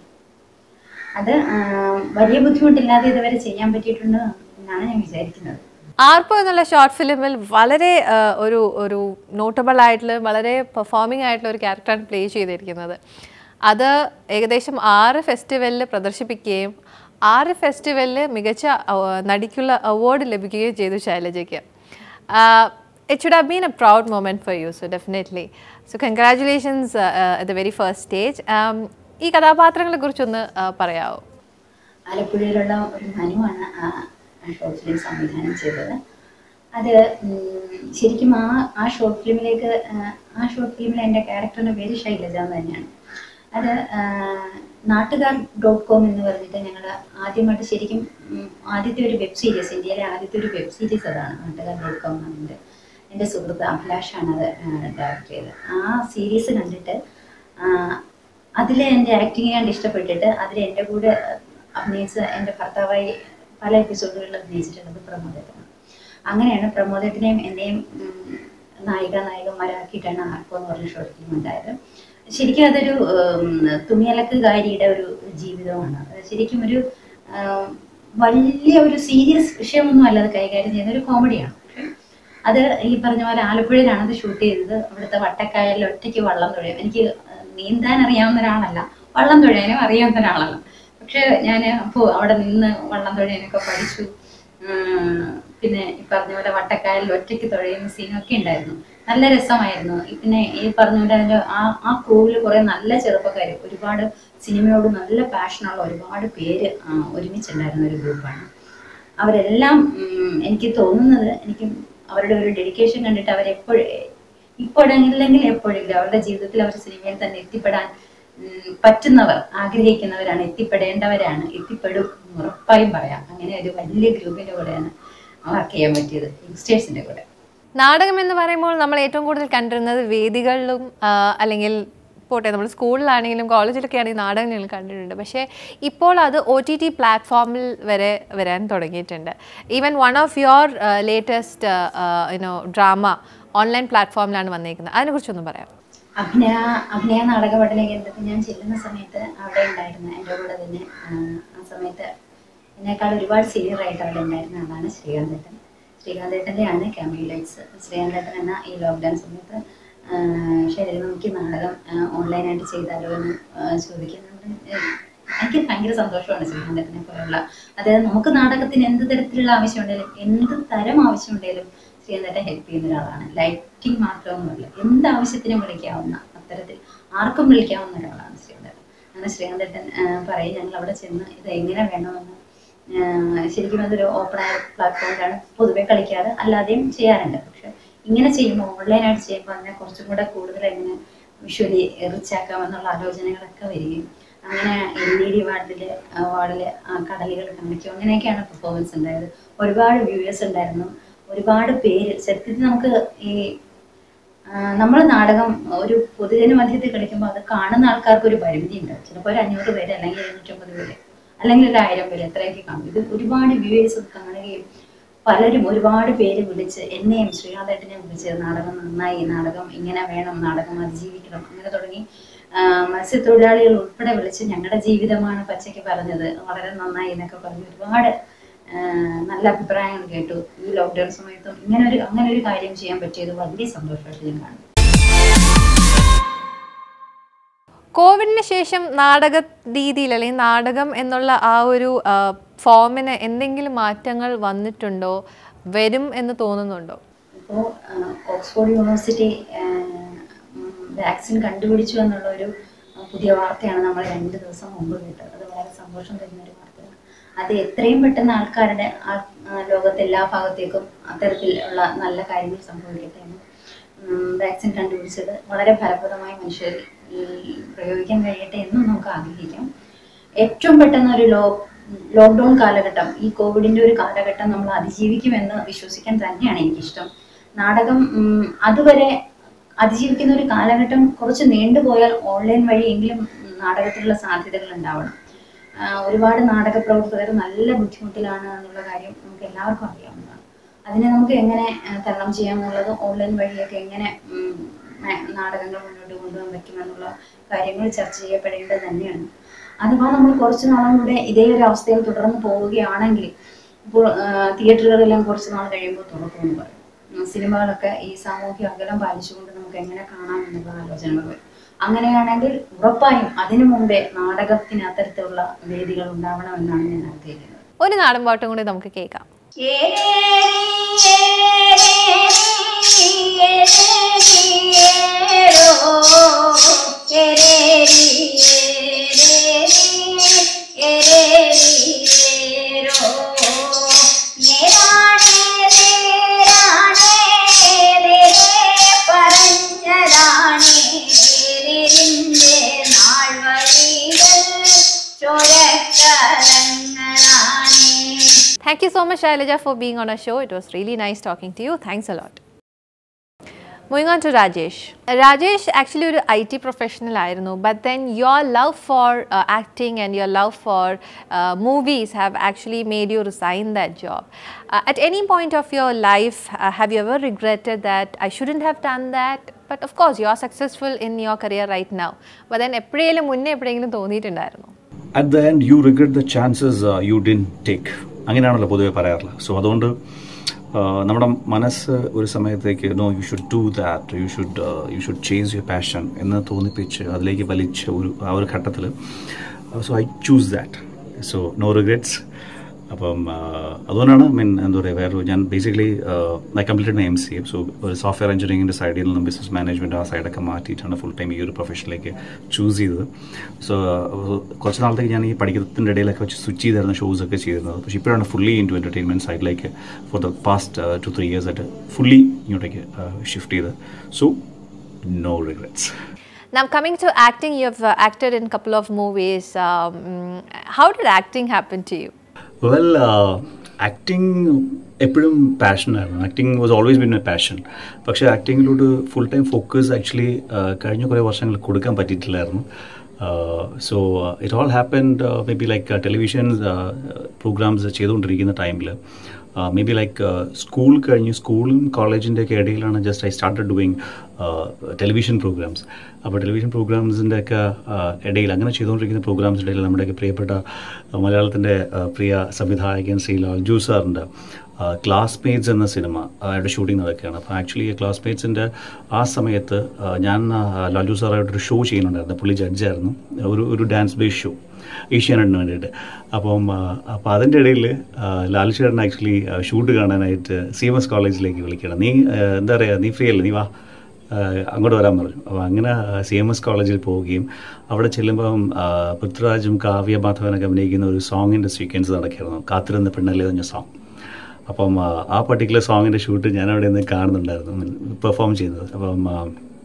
അത് ആ, വലിയ ബുദ്ധിമുട്ടില്ലാതെ ഇതുവരെ ചെയ്യാൻ പറ്റിയിട്ടുണ്ട് എന്നാണ് ഞാൻ വിചാരിക്കുന്നത് ആർപ്പോ എന്നുള്ള ഷോർട്ട് ഫിലിമിൽ വളരെ ആ, ഒരു ഒരു നോട്ടബിൾ ആയിട്ടുള്ള വളരെ പെർഫോമിംഗ് ആയിട്ടുള്ള ഒരു ക്യാരക്ടറാണ് പ്ലേ ചെയ്തിരിക്കുന്നത് അത് ഏകദേശം ആറ് ഫെസ്റ്റിവലിൽ പ്രദർശിപ്പിക്കുകയും ആറ് ഫെസ്റ്റിവലിൽ മികച്ച അവ- നടിക്കുള്ള അവാർഡ് ലഭിക്കുകയും ചെയ്തു ശൈലജയ്ക്ക് it should have been a proud moment for you so definitely so congratulations at the very first stage ഈ കഥാപാത്രങ്ങളെ കുറിച്ചൊന്ന് ആ, പറയാമോ ആലപ്പുഴയിലുള്ള ഒരു മനുവാണ് ആ ഷോർട്ട് ഫിലിം സംവിധാനം ചെയ്തത് അത് ഉം, ശരിക്കും ആ ആ ഷോർട്ട് ഫിലിമിലേക്ക് ആ, ആ ഷോർട്ട് ഫിലിമിലെ എൻ്റെ ക്യാരക്ടറിൻ്റെ പേര് ശൈലജ എന്ന് തന്നെയാണ് അത് ആ, നാട്ടുകാർ ഡോട്ട് കോം എന്ന് പറഞ്ഞിട്ട് ഞങ്ങൾ ആദ്യമായിട്ട് ശരിക്കും ഉം, ആദ്യത്തെ ഒരു വെബ് സീരീസ് ഇന്ത്യയിലെ ആദ്യത്തെ ഒരു വെബ് സീരീസ് അതാണ് നാട്ടുകാർ ഡോട്ട് കോം എന്നുണ്ട് എൻ്റെ സുഹൃത്ത് അഭിലാഷാണ് അത് ഡയറക്റ്റ് ചെയ്തത് ആ സീരീസ് കണ്ടിട്ട് അതിൽ എൻ്റെ ആക്ടിങ് കണ്ട് ഇഷ്ടപ്പെട്ടിട്ട് അതിൽ എൻ്റെ കൂടെ അഭിനയിച്ച എൻ്റെ ഭർത്താവായി പല എപ്പിസോഡുകളിൽ അഭിനയിച്ചിട്ടുള്ളത് പ്രമോദേട്ടനാണ് അങ്ങനെയാണ് പ്രമോദേട്ടനെയും എന്നെയും ഉം, നായിക നായകന്മാരാക്കിയിട്ടാണ് ആർക്കോ എന്ന് പറഞ്ഞ ഷോർട്ട് ഫിലിം ഉണ്ടായത് ശരിക്കും അതൊരു ഉം, തുണിയലക്കുകാരിയുടെ ഒരു ജീവിതമാണ് അത് ശരിക്കും ഒരു ഉം, വലിയ ഒരു സീരിയസ് വിഷയമൊന്നും അല്ല അത് കൈകാര്യം ചെയ്യുന്ന ഒരു കോമഡിയാണ് പക്ഷേ അത് ഈ പറഞ്ഞ പോലെ ആലപ്പുഴയിലാണ് അത് ഷൂട്ട് ചെയ്തത് അവിടുത്തെ വട്ടക്കായലിൽ ഒറ്റയ്ക്ക് വള്ളം തുഴയും എനിക്ക് നീന്താൻ അറിയാവുന്ന ഒരാളല്ല വള്ളം തുഴയാനും അറിയാവുന്ന ഒരാളല്ല പക്ഷെ ഞാൻ അപ്പോൾ അവിടെ നിന്ന് വള്ളം തുഴയാനൊക്കെ പഠിച്ചു ഉം, പിന്നെ ഈ പറഞ്ഞ പോലെ വട്ടക്കായലിൽ ഒറ്റയ്ക്ക് തുഴയുന്ന സീനൊക്കെ ഉണ്ടായിരുന്നു നല്ല രസമായിരുന്നു ഈ പിന്നെ ഈ പറഞ്ഞ പോലെ അതിന്റെ ആ ആ ക്രൂവിൽ കുറെ നല്ല ചെറുപ്പക്കാർ ഒരുപാട് സിനിമയോട് നല്ല പാഷനുള്ള ഒരുപാട് പേര് ആ, ഒരുമിച്ചുണ്ടായിരുന്ന ഒരു ഗ്രൂപ്പാണ് അവരെല്ലാം ഉം, എനിക്ക് തോന്നുന്നത് എനിക്ക് അവരുടെ ഒരു ഡെഡിക്കേഷൻ കണ്ടിട്ട് അവരെപ്പോഴും ഇപ്പോഴെങ്കിലും എപ്പോഴെങ്കിലും അവരുടെ ജീവിതത്തിൽ അവർ സിനിമയിൽ തന്നെ എത്തിപ്പെടാൻ ഉം, പറ്റുന്നവർ ആഗ്രഹിക്കുന്നവരാണ് എത്തിപ്പെടേണ്ടവരാണ് എത്തിപ്പെടും എന്ന് ഉറപ്പായും പറയാം അങ്ങനെ ഒരു വലിയ ഗ്രൂപ്പിന്റെ കൂടെയാണ് വർക്ക് ചെയ്യാൻ പറ്റിയത് യങ്സ്റ്റേഴ്സിന്റെ കൂടെ നാടകം എന്ന് പറയുമ്പോൾ നമ്മൾ ഏറ്റവും കൂടുതൽ കണ്ടിരുന്നത് വേദികളിലും ആ, അല്ലെങ്കിൽ പോട്ടെ നമ്മൾ സ്കൂളിലാണെങ്കിലും കോളേജിലൊക്കെ ആണെങ്കിൽ നാടകം ഞങ്ങൾ കണ്ടിട്ടുണ്ട് പക്ഷേ ഇപ്പോൾ അത് ഒ ടി ടി പ്ലാറ്റ്ഫോമിൽ വരെ വരാൻ തുടങ്ങിയിട്ടുണ്ട് even one of your latest you know drama online പ്ലാറ്റ്ഫോമിലാണ് വന്നേക്കുന്നത് അതിനെക്കുറിച്ചൊന്നും പറയാം അഭിനയ അഭിനയ നാടക പഠന കേന്ദ്രത്തിൽ ഞാൻ ചെല്ലുന്ന സമയത്ത് അവിടെ ഉണ്ടായിരുന്ന എൻ്റെ കൂടെ തന്നെ ആ, ആ സമയത്ത് എന്നെക്കാൾ ഒരുപാട് സീനിയർ ആയിട്ട് അവിടെ ഉണ്ടായിരുന്ന ആളാണ് ശ്രീകാന്തേട്ടൻ ശ്രീകാന്തേട്ടൻ്റെ ആണ് ക്യാമറ ലൈറ്റ്സ് ശ്രീകാന്തേട്ടൻ എന്ന ഈ ലോക്ക്ഡൗൺ സമയത്ത് ആ, ശരി നമുക്ക് ഈ നാടകം ഓൺലൈനായിട്ട് ചെയ്താലോ എന്ന് ആ, ചോദിക്കുന്നുണ്ട് ഏഹ്, എനിക്ക് ഭയങ്കര സന്തോഷമാണ് ശ്രീകാന്തേട്ടനെ പോലുള്ള അതായത് നമുക്ക് നാടകത്തിന് എന്ത് തരത്തിലുള്ള ആവശ്യമുണ്ടെങ്കിലും എന്ത് തരം ആവശ്യമുണ്ടെങ്കിലും ശ്രീകാന്തേട്ടൻ ഹെൽപ്പ് ചെയ്യുന്ന ഒരാളാണ് ലൈറ്റിംഗ് മാത്രമൊന്നുമല്ല എന്ത് ആവശ്യത്തിനും വിളിക്കാവുന്ന അത്തരത്തിൽ ആർക്കും വിളിക്കാവുന്ന ഒരാളാണ് ശ്രീകാന്തേട്ടൻ അങ്ങനെ ശ്രീകാന്തേട്ടൻ ആ, പറയും ഞങ്ങൾ അവിടെ ചെന്ന് ഇത് എങ്ങനെ വേണമെന്ന് ആ, ശരിക്കും അതൊരു ഓപ്പൺ ആയ പ്ലാറ്റ്ഫോമിലാണ് പൊതുവെ കളിക്കാറ് അല്ലാതെയും ചെയ്യാറുണ്ട് പക്ഷെ ഇങ്ങനെ ചെയ്യുമ്പോൾ ഓൺലൈനായിട്ട് ചെയ്യുമ്പോൾ അതിനെ കുറച്ചും കൂടെ കൂടുതൽ എങ്ങനെ വിഷ്വലി റിച്ച് ആക്കാമെന്നുള്ള ആലോചനകളൊക്കെ വരികയും അങ്ങനെ എൽ ഇ ഡി വാർഡിൽ വാർഡിൽ കടലുകൾ കാണിക്കും അങ്ങനെയൊക്കെയാണ് പെർഫോമൻസ് ഉണ്ടായത് ഒരുപാട് വ്യൂവേഴ്സ് ഉണ്ടായിരുന്നു ഒരുപാട് പേര് സത്യത്തിൽ നമുക്ക് ഈ നമ്മൾ നാടകം ഒരു പൊതുജന മധ്യത്തിൽ കളിക്കുമ്പോൾ അത് കാണുന്ന ആൾക്കാർക്ക് ഒരു പരിമിതി ഉണ്ട് ചിലപ്പോൾ ഒരു അഞ്ഞൂറ് പേര് അല്ലെങ്കിൽ എഴുന്നൂറ്റമ്പത് പേര് അല്ലെങ്കിൽ ഒരു ആയിരം പേര് എത്രയൊക്കെ കാണും ഇത് ഒരുപാട് വ്യൂവേഴ്സ് കാണുകയും പലരും ഒരുപാട് പേര് വിളിച്ച് എന്നെയും ശ്രീനാഥേട്ടനെയും വിളിച്ച് നാടകം നന്നായി നാടകം ഇങ്ങനെ വേണം നാടകം അതിജീവിക്കണം അങ്ങനെ തുടങ്ങി ആ, മത്സ്യത്തൊഴിലാളികൾ ഉൾപ്പെടെ വിളിച്ച് ഞങ്ങളുടെ ജീവിതമാണ് പച്ചയ്ക്ക് പറഞ്ഞത് വളരെ നന്നായി എന്നൊക്കെ പറഞ്ഞ് ഒരുപാട് ആ, നല്ല അഭിപ്രായങ്ങൾ കേട്ടു ഈ ലോക്ക്ഡൗൺ സമയത്തും ഇങ്ങനെ ഒരു അങ്ങനെ ഒരു കാര്യം ചെയ്യാൻ പറ്റിയത് വലിയ സന്തോഷമായിട്ട് ഞാൻ കാണുന്നു കോവിഡിന് ശേഷം നാടക രീതിയിൽ അല്ലെങ്കിൽ നാടകം എന്നുള്ള ആ ഒരു ആ, ഫോമിന് എന്തെങ്കിലും മാറ്റങ്ങൾ വന്നിട്ടുണ്ടോ വരും എന്ന് തോന്നുന്നുണ്ടോ ഇപ്പോൾ ഓക്സ്ഫോർഡ് യൂണിവേഴ്സിറ്റി വാക്സിൻ കണ്ടുപിടിച്ചു എന്നുള്ള ഒരു ആ, പുതിയ വാർത്തയാണ് നമ്മൾ രണ്ട് ദിവസം മുമ്പ് കേട്ടത് അത് വളരെ സന്തോഷം തരുന്ന ഒരു വാർത്തയാണ് അത് എത്രയും പെട്ടെന്ന് ആൾക്കാരുടെ ആ- ആ, ലോകത്തെ എല്ലാ ഭാഗത്തേക്കും അത്തരത്തിലുള്ള നല്ല കാര്യങ്ങൾ സംഭവിക്കട്ടെ എന്ന് വാക്സിൻ കണ്ടുപിടിച്ചത് വളരെ ഫലപ്രദമായി മനുഷ്യർ ഈ പ്രയോഗിക്കാൻ കഴിയട്ടെ എന്നും നമുക്ക് ആഗ്രഹിക്കാം ഏറ്റവും പെട്ടെന്ന് ഒരു ലോ ലോക്ക്ഡൗൺ കാലഘട്ടം ഈ കോവിഡിന്റെ ഒരു കാലഘട്ടം നമ്മൾ അതിജീവിക്കുമെന്ന് വിശ്വസിക്കാൻ തന്നെയാണ് എനിക്കിഷ്ടം നാടകം ഉം, അതുവരെ അതിജീവിക്കുന്ന ഒരു കാലഘട്ടം കുറച്ച് നീണ്ടുപോയാൽ ഓൺലൈൻ വഴിയെങ്കിലും ഉം, നാടകത്തിലുള്ള സാധ്യതകൾ ഉണ്ടാവണം ആ, ഒരുപാട് നാടക പ്രവർത്തകർ നല്ല ബുദ്ധിമുട്ടിലാണ് എന്നുള്ള കാര്യം നമുക്ക് എല്ലാവർക്കും അറിയാവുന്നതാണ് അതിനെ നമുക്ക് എങ്ങനെ ആ, തരണം ചെയ്യാമെന്നുള്ളത് ഓൺലൈൻ വഴിയൊക്കെ എങ്ങനെ ഉം, ന- നാടകങ്ങൾ മുന്നോട്ട് കൊണ്ടുപോകാൻ പറ്റുമെന്നുള്ള കാര്യങ്ങൾ ചർച്ച ചെയ്യപ്പെടേണ്ടത് തന്നെയാണ് അഥവാ നമ്മൾ കുറച്ച് നാളും കൂടെ ഇതേ ഒരു അവസ്ഥയിൽ തുടർന്ന് പോവുകയാണെങ്കിൽ ഇപ്പോൾ തിയേറ്ററുകളെല്ലാം കുറച്ച് നാൾ കഴിയുമ്പോൾ തുറക്കുമെന്ന് പറയും ഉം, സിനിമകളൊക്കെ ഈ സാമൂഹ്യ അകലം പാലിച്ചുകൊണ്ട് നമുക്ക് എങ്ങനെ കാണാം എന്നുള്ള ആലോചനകൾ വരും അങ്ങനെയാണെങ്കിൽ ഉറപ്പായും അതിനു മുമ്പേ നാടകത്തിന് അത്തരത്തിലുള്ള വേദികൾ ഉണ്ടാവണമെന്നാണ് ഞാൻ ആഗ്രഹിക്കുന്നത് ഒരു നാടൻ പാട്ടും കൂടി നമുക്ക് കേൾക്കാം Thank you so much, Shailaja, for being on our show. It was really nice talking to you. Thanks a lot. Moving on to Rajesh. Rajesh actually ഒരു ഐ ടി പ്രൊഫഷണൽ ആയിരുന്നു but then your love for acting and your love for movies have actually made you resign that job at any point of your life have you ever regretted that I shouldn't have done that but of course you are successful in your career right now but then എപ്പോഴേലും മുന്നേ എപ്പോഴെങ്കിലും തോന്നിയിട്ടുണ്ടായിരുന്നു at the end you regret the chances you didn't take അങ്ങനെയാണല്ലോ പൊതുവെ പറയാറുള്ളത് സോ അതുകൊണ്ട് ആ, നമ്മുടെ മനസ്സ് ഒരു സമയത്തേക്ക് no you should do that you should you should change your passion എന്ന് തോന്നിപ്പിച്ച് അതിലേക്ക് വലിച്ച ഒരു ആ ഒരു ഘട്ടത്തിൽ so I choose that so no regrets അപ്പം ആ, അതുകൊണ്ടാണ് മീൻ എന്താ പറയുക വേറെ ഞാൻ basically I completed my M C A so ഒരു സോഫ്റ്റ്വെയർ എഞ്ചിനീയറിംഗിൻ്റെ സൈഡിൽ നിന്നും ബിസിനസ് മാനേജ്മെൻറ്റ് ആ സൈഡൊക്കെ മാറ്റിയിട്ടാണ് ഫുൾ ടൈം ഈ ഒരു പ്രൊഫഷനിലേക്ക് ചൂസ് ചെയ്തത് സോ കുറച്ച് നാളത്തേക്ക് ഞാൻ ഈ പഠിക്കുന്നതിൻ്റെ ഇടയിലൊക്കെ വെച്ച് സ്വിച്ച് ചെയ്തായിരുന്നു ഷോസ് ഒക്കെ ചെയ്തിരുന്നത് പക്ഷേ ഇപ്പോഴാണ് ഫുള്ളി ഇൻ ടു എൻ്റർടൈൻമെൻറ്റ് സൈഡിലേക്ക് for the past two three years ആയിട്ട് ഫുള്ളി ഇങ്ങോട്ടേക്ക് ഷിഫ്റ്റ് ചെയ്ത് so no regrets Now, coming to acting, you've uh, acted in a couple of movies. Um, how did acting happen to you? Well acting എപ്പോഴും പാഷനായിരുന്നു acting was always been my passion പക്ഷേ ആക്ടിങ്ങിലോട്ട് ഫുൾ ടൈം ഫോക്കസ് ആക്ച്വലി കഴിഞ്ഞ കുറേ വർഷങ്ങൾ കൊടുക്കാൻ പറ്റിയിട്ടില്ലായിരുന്നു so it all happened maybe like television programmes ചെയ്തുകൊണ്ടിരിക്കുന്ന ടൈമിൽ മേ ബി ലൈക്ക് സ്കൂൾ കഴിഞ്ഞ് സ്കൂളും കോളേജിൻ്റെ ഒക്കെ ഇടയിലാണ് just I started doing television programmes അപ്പോൾ ടെലിവിഷൻ പ്രോഗ്രാംസിൻ്റെ ഒക്കെ ഇടയിൽ അങ്ങനെ ചെയ്തുകൊണ്ടിരിക്കുന്ന പ്രോഗ്രാംസിൻ്റെ ഇടയിൽ നമ്മുടെയൊക്കെ പ്രിയപ്പെട്ട ആ, മലയാളത്തിൻ്റെ ആ, പ്രിയ സംവിധായകൻ ശ്രീ ലാൽജു സാറിൻ്റെ ക്ലാസ്മേറ്റ്സ് എന്ന സിനിമ അവിടെ ഷൂട്ടിംഗ് നടക്കുകയാണ് അപ്പോൾ ആക്ച്വലി ക്ലാസ്മേറ്റ്സിൻ്റെ ആ സമയത്ത് ആ, ഞാൻ ആ, ലാൽജു സാറായിട്ടൊരു ഷോ ചെയ്യുന്നുണ്ടായിരുന്നു പുള്ളി ജഡ്ജായിരുന്നു ഒരു ഒരു ഡാൻസ് ബേസ് ഷോ ഏഷ്യാനെറ്റിന് വേണ്ടിയിട്ട് അപ്പം ആ, അപ്പോൾ അതിൻ്റെ ഇടയിൽ ലാൽ ചേട്ടൻ ആക്ച്വലി ഷൂട്ട് കാണാനായിട്ട് സി എം എസ് കോളേജിലേക്ക് വിളിക്കണം നീ ആ, എന്താ പറയുക നീ ഫ്രീ അല്ലേ നീ വാ ആ, അങ്ങോട്ട് വരാൻ പറഞ്ഞു അപ്പോൾ അങ്ങനെ സി എം എസ് കോളേജിൽ പോവുകയും അവിടെ ചെല്ലുമ്പം ആ, പൃഥ്വിരാജും കാവ്യ മാധവനൊക്കെ അഭിനയിക്കുന്ന ഒരു സോങ്ങിൻ്റെ സീക്വൻസ് നടക്കുകയായിരുന്നു കാത്തിരുന്ന പെണ്ണല്ലേ പറഞ്ഞ സോങ് അപ്പം ആ, ആ പർട്ടിക്കുലർ സോങ്ങിൻ്റെ ഷൂട്ട് ഞാൻ അവിടെ നിന്ന് കാണുന്നുണ്ടായിരുന്നു പെർഫോം ചെയ്യുന്നത് അപ്പം ആ,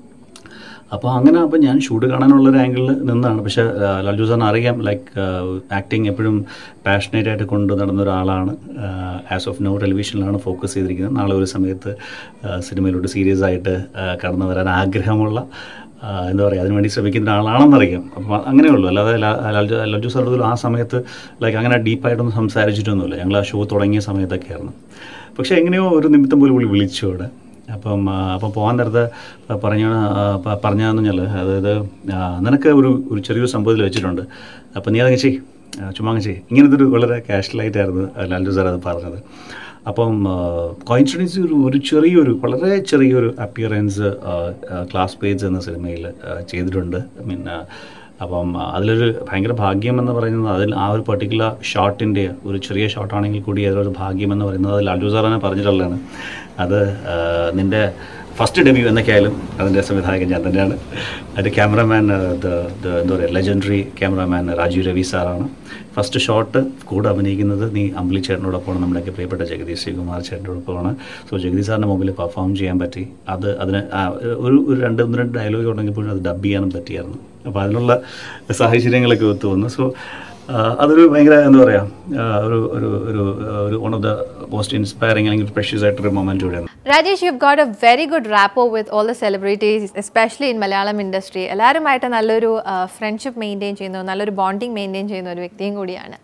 അപ്പോൾ അങ്ങനെ അപ്പോൾ ഞാൻ ഷൂട്ട് കാണാനുള്ള ഒരു ആംഗിളിൽ നിന്നാണ് പക്ഷേ ആ, ലാൽജു സാറിന് അറിയാം ലൈക്ക് ആക്ടിങ് എപ്പോഴും പാഷനേറ്റ് ആയിട്ട് കൊണ്ടു നടന്ന ഒരാളാണ് ആസ് ഓഫ് നോ ടെലിവിഷനിലാണ് ഫോക്കസ് ചെയ്തിരിക്കുന്നത് നാളെ ഒരു സമയത്ത് ആ, സിനിമയിലോട്ട് സീരിയസ് ആയിട്ട് ആ, കടന്നു വരാൻ ആഗ്രഹമുള്ള ആ, എന്താ പറയുക അതിനുവേണ്ടി ശ്രമിക്കുന്ന ഒരാളാണെന്നറിയാം അപ്പം അങ്ങനെയുള്ളൂ അല്ലാതെ ലാ- ലാൽജു ലാൽജു സാറിന് ആ സമയത്ത് ലൈക്ക് അങ്ങനെ ഡീപ്പായിട്ടൊന്നും സംസാരിച്ചിട്ടൊന്നുമില്ല ഞങ്ങൾ ആ ഷോ തുടങ്ങിയ സമയത്തൊക്കെയായിരുന്നു പക്ഷേ എങ്ങനെയോ ഒരു നിമിത്തം പോലും പുള്ളി വിളിച്ചു അവിടെ അപ്പം ആ, അപ്പം പോകാൻ നേരത്ത് പറഞ്ഞ പറഞ്ഞതെന്ന് പറഞ്ഞാൽ അതായത് ആ, നിനക്ക് ഒരു ഒരു ചെറിയൊരു സംഭവത്തിൽ വെച്ചിട്ടുണ്ട് അപ്പം നീ അതങ്ങ് ചെയ് ആ, ചുമ്മാ അങ്ങ് ചെയ് ഇങ്ങനത്തെ ഒരു വളരെ കാഷ്വലായിട്ടായിരുന്നു ലാലു സാർ അത് പറഞ്ഞത് അപ്പം കോയിൻസിഡൻസ് ഒരു ഒരു ചെറിയൊരു വളരെ ചെറിയൊരു അപ്പിയറൻസ് ക്ലാസ് പേജ് എന്ന സിനിമയിൽ ചെയ്തിട്ടുണ്ട് ഐ മീൻ അപ്പം അതിലൊരു ഭയങ്കര ഭാഗ്യം എന്ന് പറയുന്നത് അതിൽ ആ ഒരു പെർട്ടിക്കുലർ ഷോട്ടിൻ്റെ ഒരു ചെറിയ ഷോട്ടാണെങ്കിൽ കൂടി അതിലൊരു ഭാഗ്യം എന്ന് പറയുന്നത് അത് ലാലു സാർ തന്നെ പറഞ്ഞിട്ടുള്ളതാണ് അത് ആ, നിൻ്റെ ഫസ്റ്റ് ഡെബ്യൂ എന്നൊക്കെയായാലും അതിൻ്റെ സംവിധായകൻ ഞാൻ തന്നെയാണ് അതിൻ്റെ ക്യാമറമാൻ എന്താ പറയുക ലെജൻഡറി ക്യാമറമാൻ രാജീവ് രവി സാറാണ് ഫസ്റ്റ് ഷോട്ട് കൂടെ അഭിനയിക്കുന്നത് നീ അമ്പിളി ചേട്ടനോടൊപ്പമാണ് നമ്മുടെയൊക്കെ പ്രിയപ്പെട്ട ജഗദീഷ് ശ്രീകുമാർ ചേട്ടനോടൊപ്പമാണ് സോ ജഗദീഷ് സാറിൻ്റെ മുമ്പിൽ പെർഫോം ചെയ്യാൻ പറ്റി അത് അതിന് ആ, ഒരു ഒരു രണ്ട് ഒന്ന് രണ്ട് ഡയലോഗ് ഉണ്ടെങ്കിൽ പോലും അത് ഡബ് ചെയ്യാനും പറ്റിയായിരുന്നു അപ്പോൾ അതിനുള്ള സാഹചര്യങ്ങളൊക്കെ ഒത്തു വന്നു സോ അതൊരു ഭയങ്കര എന്താ പറയുക ഒരു ഒരു ഒരു ഒരു one of the most inspiring അല്ലെങ്കിൽ പ്രഷ്യസ് ആയിട്ടൊരു മൊമെൻറ്റ് കൂടെയാണ് Rajesh, you've got a very good rapport with all the celebrities, especially in Malayalam industry. എല്ലാവരുമായിട്ട് നല്ലൊരു ഫ്രണ്ട്ഷിപ്പ് മെയിൻറ്റെയിൻ ചെയ്യുന്ന നല്ലൊരു ബോണ്ടിങ് മെയിൻറ്റെയിൻ ചെയ്യുന്ന ഒരു വ്യക്തിയും കൂടിയാണ്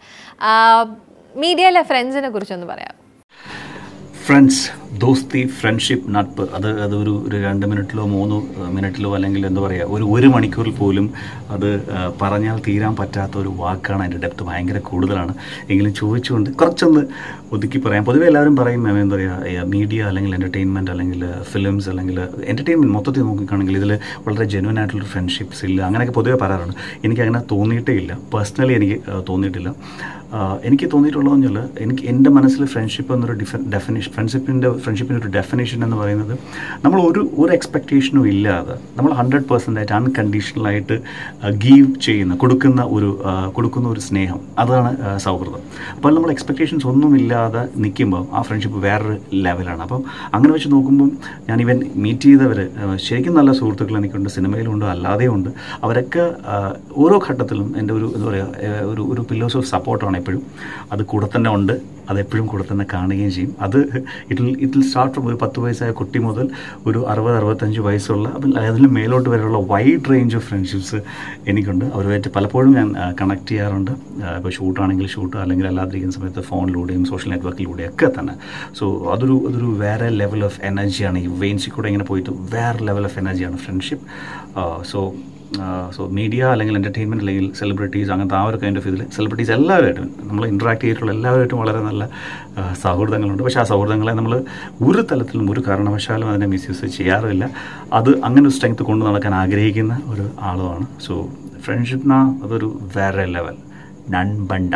മീഡിയയിലെ ഫ്രണ്ട്സിനെ കുറിച്ചൊന്ന് പറയാം ഫ്രണ്ട്സ് ദോസ്തി ഫ്രണ്ട്ഷിപ്പ് നട്പ് അത് അതൊരു ഒരു രണ്ട് മിനിറ്റിലോ മൂന്ന് മിനിറ്റിലോ അല്ലെങ്കിൽ എന്താ പറയുക ഒരു ഒരു മണിക്കൂറിൽ പോലും അത് ആ, പറഞ്ഞാൽ തീരാൻ പറ്റാത്ത ഒരു വാക്കാണ് അതിൻ്റെ ഡെപ്ത് ഭയങ്കര കൂടുതലാണ് എങ്കിലും ചോദിച്ചുകൊണ്ട് കുറച്ചൊന്ന് ഒതുക്കി പറയാം പൊതുവെ എല്ലാവരും പറയും ആ, എന്താ പറയുക മീഡിയ അല്ലെങ്കിൽ എൻ്റർടൈൻമെൻറ്റ് അല്ലെങ്കിൽ ഫിലിംസ് അല്ലെങ്കിൽ എൻ്റർടൈൻമെൻറ്റ് മൊത്തത്തിൽ നോക്കിക്കാണെങ്കിൽ ഇതിൽ വളരെ ജെനുവൻ ആയിട്ടുള്ള ഫ്രണ്ട്ഷിപ്സ് ഇല്ല അങ്ങനെയൊക്കെ പൊതുവെ പറയാറുണ്ട് എനിക്ക് അങ്ങനെ തോന്നിയിട്ടേ ഇല്ല പേഴ്സണലി എനിക്ക് ആ, തോന്നിയിട്ടില്ല ആ, എനിക്ക് തോന്നിയിട്ടുള്ളതെന്ന് വെച്ചാൽ എനിക്ക് എൻ്റെ മനസ്സിൽ ഫ്രണ്ട്ഷിപ്പ് എന്നൊരു ഡിഫ ഡെഫിനേഷൻ ഫ്രണ്ട്ഷിപ്പിൻ്റെ ഫ്രണ്ട്ഷിപ്പിൻ്റെ ഒരു ഡെഫിനേഷൻ എന്ന് പറയുന്നത് നമ്മൾ ഒരു ഒരു എക്സ്പെക്റ്റേഷനും ഇല്ലാതെ നമ്മൾ ഹൺഡ്രഡ് പെർസെൻ്റ് ആയിട്ട് അൺകണ്ടീഷണലായിട്ട് ഗീവ് ചെയ്യുന്ന കൊടുക്കുന്ന ഒരു ആ, കൊടുക്കുന്ന ഒരു സ്നേഹം അതാണ് ആ, സൗഹൃദം അപ്പോൾ നമ്മൾ എക്സ്പെക്റ്റേഷൻസ് ഒന്നും ഇല്ലാതെ നിൽക്കുമ്പോൾ ആ ഫ്രണ്ട്ഷിപ്പ് വേറൊരു ലെവലാണ് അപ്പം അങ്ങനെ വെച്ച് നോക്കുമ്പം ഞാൻ ഇവൻ മീറ്റ് ചെയ്തവർ ശരിക്കും നല്ല സുഹൃത്തുക്കൾ എനിക്കുണ്ട് സിനിമയിലുണ്ട് അല്ലാതെയും ഉണ്ട് അവരൊക്കെ ആ, ഓരോ ഘട്ടത്തിലും എൻ്റെ ഒരു എന്താ പറയുക ഒരു ഒരു പില്ലേഴ്സ് ഓഫ് സപ്പോർട്ടാണ് എപ്പോഴും അത് കൂടെ തന്നെ ഉണ്ട് അതെപ്പോഴും കൂടെ തന്നെ കാണുകയും ചെയ്യും അത് ഇറ്റ് ഇറ്റ് സ്റ്റാർട്ട് ഫ്രം ഒരു പത്ത് വയസ്സായ കുട്ടി മുതൽ ഒരു അറുപത് അറുപത്തഞ്ച് വയസ്സുള്ള അപ്പം അതിന് മേലോട്ട് വരെയുള്ള വൈഡ് റേഞ്ച് ഓഫ് ഫ്രണ്ട്ഷിപ്സ് എനിക്കുണ്ട് അവരുമായിട്ട് പലപ്പോഴും ഞാൻ കണക്ട് ചെയ്യാറുണ്ട് ഇപ്പോൾ ഷൂട്ടാണെങ്കിൽ ഷൂട്ട് അല്ലെങ്കിൽ അല്ലാതിരിക്കുന്ന സമയത്ത് ഫോണിലൂടെയും സോഷ്യൽ നെറ്റ്വർക്കിലൂടെയും ഒക്കെ തന്നെ സോ അതൊരു അതൊരു വേറെ ലെവൽ ഓഫ് എനർജിയാണ് ഈ വെയിൻസിൽ കൂടെ ഇങ്ങനെ പോയിട്ട് വേറെ ലെവൽ ഓഫ് എനർജിയാണ് ഫ്രണ്ട്ഷിപ്പ് സോ സോ മീഡിയ അല്ലെങ്കിൽ എൻ്റർടൈൻമെൻറ്റ് അല്ലെങ്കിൽ സെലിബ്രിറ്റീസ് അങ്ങനത്തെ ആ ഒരു കൈൻഡ് ഓഫ് ഇതിൽ സെലിബ്രിറ്റീസ് എല്ലാവരുമായിട്ടും നമ്മൾ ഇൻട്രാക്ട് ചെയ്തിട്ടുള്ള എല്ലാവരുമായിട്ടും വളരെ നല്ല ആ, സൗഹൃദങ്ങളുണ്ട് പക്ഷേ ആ സൗഹൃദങ്ങളെ നമ്മൾ ഒരു തലത്തിലും ഒരു കാരണവശാലും അതിനെ മിസ്യൂസ് ചെയ്യാറില്ല അത് അങ്ങനെ ഒരു സ്ട്രെങ്ത് കൊണ്ട് നടക്കാൻ ആഗ്രഹിക്കുന്ന ഒരു ആളുമാണ് സോ ഫ്രണ്ട്ഷിപ്പിന അതൊരു വേറെ ലെവൽ നൺബണ്ട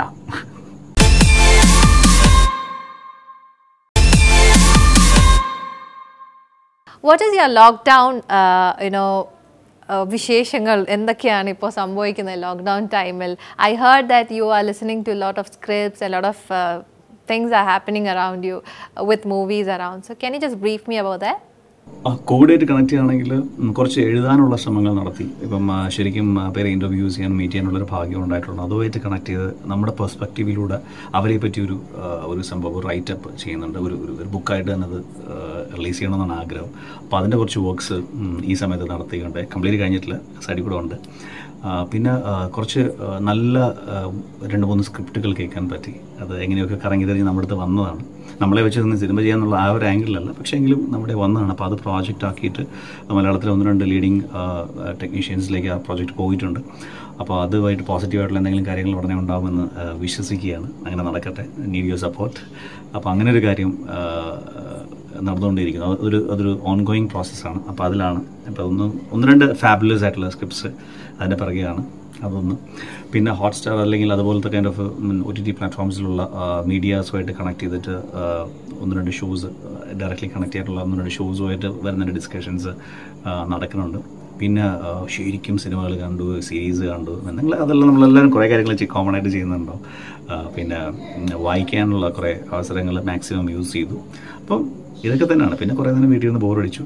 what is your lockdown you know വിശേഷങ്ങൾ എന്തൊക്കെയാണ് ഇപ്പോൾ സംഭവിക്കുന്നത് ലോക്ക്ഡൗൺ ടൈമിൽ I heard that you are listening to lot of scripts a lot of things are happening around you with movies around so can you just brief me about that ആ കോവിഡായിട്ട് കണക്ട് ചെയ്യുകയാണെങ്കിൽ ഉം, കുറച്ച് എഴുതാനുള്ള ശ്രമങ്ങൾ നടത്തി ഇപ്പം ആ, ശരിക്കും ആ, പേരെ ഇൻ്റർവ്യൂസ് ചെയ്യാൻ മീറ്റ് ചെയ്യാനുള്ളൊരു ഭാഗ്യം ഉണ്ടായിട്ടുണ്ട് അതുമായിട്ട് കണക്ട് ചെയ്ത് നമ്മുടെ പെർസ്പെക്റ്റീവിലൂടെ അവരെ പറ്റി ഒരു ആ, ഒരു സംഭവം റൈറ്റപ്പ് ചെയ്യുന്നുണ്ട് ഒരു ഒരു ഒരു ബുക്കായിട്ട് തന്നെ അത് റിലീസ് ചെയ്യണമെന്നാണ് ആഗ്രഹം അപ്പോൾ അതിൻ്റെ കുറച്ച് വർക്ക്സ് ഈ സമയത്ത് നടത്തിയുണ്ട് കംപ്ലീറ്റ് കഴിഞ്ഞിട്ടില്ല സൈഡിൽ കൂടെ ഉണ്ട് ആ, പിന്നെ ആ, കുറച്ച് ആ, നല്ല ആ, രണ്ട് മൂന്ന് സ്ക്രിപ്റ്റുകൾ കേൾക്കാൻ പറ്റി അത് എങ്ങനെയൊക്കെ കറങ്ങി തിരിഞ്ഞ് നമ്മുടെ അടുത്ത് വന്നതാണ് നമ്മളെ വെച്ച് നിന്ന് സിനിമ ചെയ്യാന്നുള്ള ആ ഒരു ആംഗിളിലല്ല പക്ഷേ എങ്കിലും നമ്മുടെ വന്നതാണ് അപ്പോൾ അത് പ്രോജക്റ്റ് ആക്കിയിട്ട് മലയാളത്തിലെ ഒന്ന് രണ്ട് ലീഡിങ് ടെക്നീഷ്യൻസിലേക്ക് ആ പ്രോജക്റ്റ് പോയിട്ടുണ്ട് അപ്പോൾ അതുമായിട്ട് പോസിറ്റീവായിട്ടുള്ള എന്തെങ്കിലും കാര്യങ്ങൾ ഉടനെ ഉണ്ടാകുമെന്ന് ആ, വിശ്വസിക്കുകയാണ് അങ്ങനെ നടക്കട്ടെ നീഡ് യുവർ സപ്പോർട്ട് അപ്പോൾ അങ്ങനെ ഒരു കാര്യം ആ, നടന്നുകൊണ്ടിരിക്കുന്നു അത് ഒരു അതൊരു ഓൺഗോയിങ് പ്രോസസ്സാണ് അപ്പോൾ അതിലാണ് അപ്പോൾ ഒന്ന് ഒന്ന് രണ്ട് ഫാബുലസ് ആയിട്ടുള്ള സ്ക്രിപ്റ്റ്സ് അതിൻ്റെ പിറകെയാണ് അതൊന്ന് പിന്നെ ഹോട്ട്സ്റ്റാർ അല്ലെങ്കിൽ അതുപോലത്തെ kind of O T T പ്ലാറ്റ്ഫോംസിലുള്ള മീഡിയാസുമായിട്ട് കണക്ട് ചെയ്തിട്ട് ആ, ഒന്ന് രണ്ട് ഷോസ് ഡയറക്റ്റ്ലി കണക്ട് ചെയ്തിട്ടുള്ള ഒന്ന് രണ്ട് ഷോസുമായിട്ട് വരുന്ന ഡിസ്കഷൻസ് നടക്കുന്നുണ്ട് പിന്നെ ആ, ശരിക്കും സിനിമകൾ കണ്ടു സീരീസ് കണ്ടു നിങ്ങൾ അതെല്ലാം നമ്മളെല്ലാവരും കുറേ കാര്യങ്ങൾ കോമൺ ആയിട്ട് ചെയ്യുന്നുണ്ടോ ആ, പിന്നെ ഉം, വായിക്കാനുള്ള കുറേ അവസരങ്ങൾ മാക്സിമം യൂസ് ചെയ്തു അപ്പം ഇതൊക്കെ തന്നെയാണ് പിന്നെ കുറേ നേരം വീട്ടിൽ നിന്ന് ബോറടിച്ചു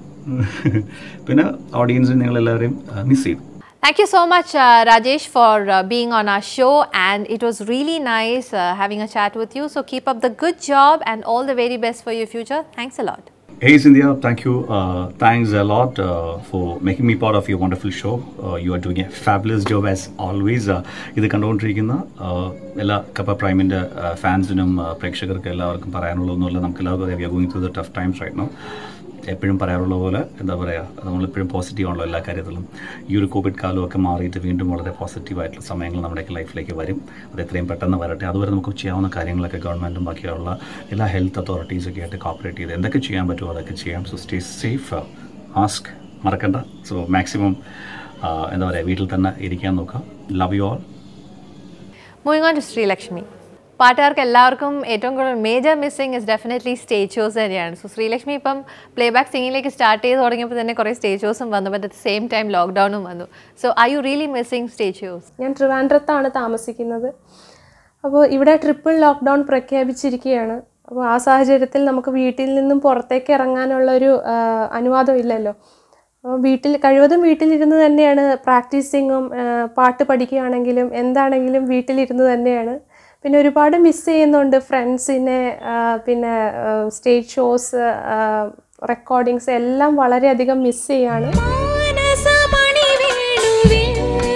പിന്നെ ഓഡിയൻസിന് നിങ്ങളെല്ലാവരെയും മിസ് ചെയ്തു Thank you so much, uh, Rajesh, for uh, being on our show, and it was really nice uh, having a chat with you. So keep up the good job, and all the very best for your future. Thanks a lot. Hey Cynthia, thank you. Uh, thanks a lot uh, for making me part of your wonderful show. Uh, you are doing a fabulous job as always. Uh, ഇത് കണ്ടുകൊണ്ടിരിക്കുന്ന uh, എല്ലാ കപ്പ പ്രൈമിൻ്റെ ഫാൻസിനും പ്രേക്ഷകർക്ക് എല്ലാവർക്കും പറയാനുള്ളതൊന്നുമില്ല നമുക്ക് എല്ലാവർക്കും അറിയാം we are going through the tough times right now എപ്പോഴും പറയാറുള്ള പോലെ എന്താ പറയുക നമ്മളെപ്പോഴും പോസിറ്റീവ് ആണല്ലോ എല്ലാ കാര്യത്തിലും ഈ ഒരു കോവിഡ് കാലമൊക്കെ മാറിയിട്ട് വീണ്ടും വളരെ പോസിറ്റീവായിട്ടുള്ള സമയങ്ങൾ നമ്മുടെയൊക്കെ ലൈഫിലേക്ക് വരും അത് എത്രയും പെട്ടെന്ന് വരട്ടെ അതുവരെ നമുക്ക് ചെയ്യാവുന്ന കാര്യങ്ങളൊക്കെ ഗവൺമെൻറ്റും ബാക്കിയുള്ള എല്ലാ ഹെൽത്ത് അതോറിറ്റീസൊക്കെ ആയിട്ട് കോപ്പറേറ്റ് ചെയ്ത് എന്തൊക്കെ ചെയ്യാൻ പറ്റുമോ അതൊക്കെ ചെയ്യാം സോ സ്റ്റേ സേഫ് മാസ്ക് മറക്കണ്ട സോ മാക്സിമം എന്താ പറയുക വീട്ടിൽ തന്നെ ഇരിക്കാൻ നോക്കാം love you all moving on to Sreelakshmi പാട്ടുകാർക്ക് എല്ലാവർക്കും ഏറ്റവും കൂടുതൽ major missing is definitely stage shows തന്നെയാണ് സോ ശ്രീലക്ഷ്മി ഇപ്പം പ്ലേ ബാക്ക് സിംഗിങ്ങിലേക്ക് സ്റ്റാർട്ട് ചെയ്ത് തുടങ്ങിയപ്പോൾ തന്നെ കുറേ സ്റ്റേജ് ഷോസും വന്നു ബട്ട് അറ്റ് സെയിം ടൈം ലോക്ക്ഡൗണും വന്നു so I you really missing stage shows ഞാൻ ട്രിവാൻഡ്രത്താണ് താമസിക്കുന്നത് അപ്പോൾ ഇവിടെ ട്രിപ്പിൾ ലോക്ക്ഡൗൺ പ്രഖ്യാപിച്ചിരിക്കുകയാണ് അപ്പോൾ ആ സാഹചര്യത്തിൽ നമുക്ക് വീട്ടിൽ നിന്നും പുറത്തേക്ക് ഇറങ്ങാനുള്ളൊരു ആ, അനുവാദം ഇല്ലല്ലോ അപ്പോൾ വീട്ടിൽ കഴിവതും വീട്ടിലിരുന്ന് തന്നെയാണ് പ്രാക്ടീസിങ്ങും പാട്ട് പഠിക്കുകയാണെങ്കിലും എന്താണെങ്കിലും വീട്ടിലിരുന്ന് തന്നെയാണ് പിന്നെ ഒരുപാട് മിസ് ചെയ്യുന്നുണ്ട് ഫ്രണ്ട്സിനെ പിന്നെ സ്റ്റേജ് ഷോസ് റെക്കോർഡിങ്സ് എല്ലാം വളരെയധികം മിസ് ചെയ്യാണ് മാനസമണി വേണുവിൽ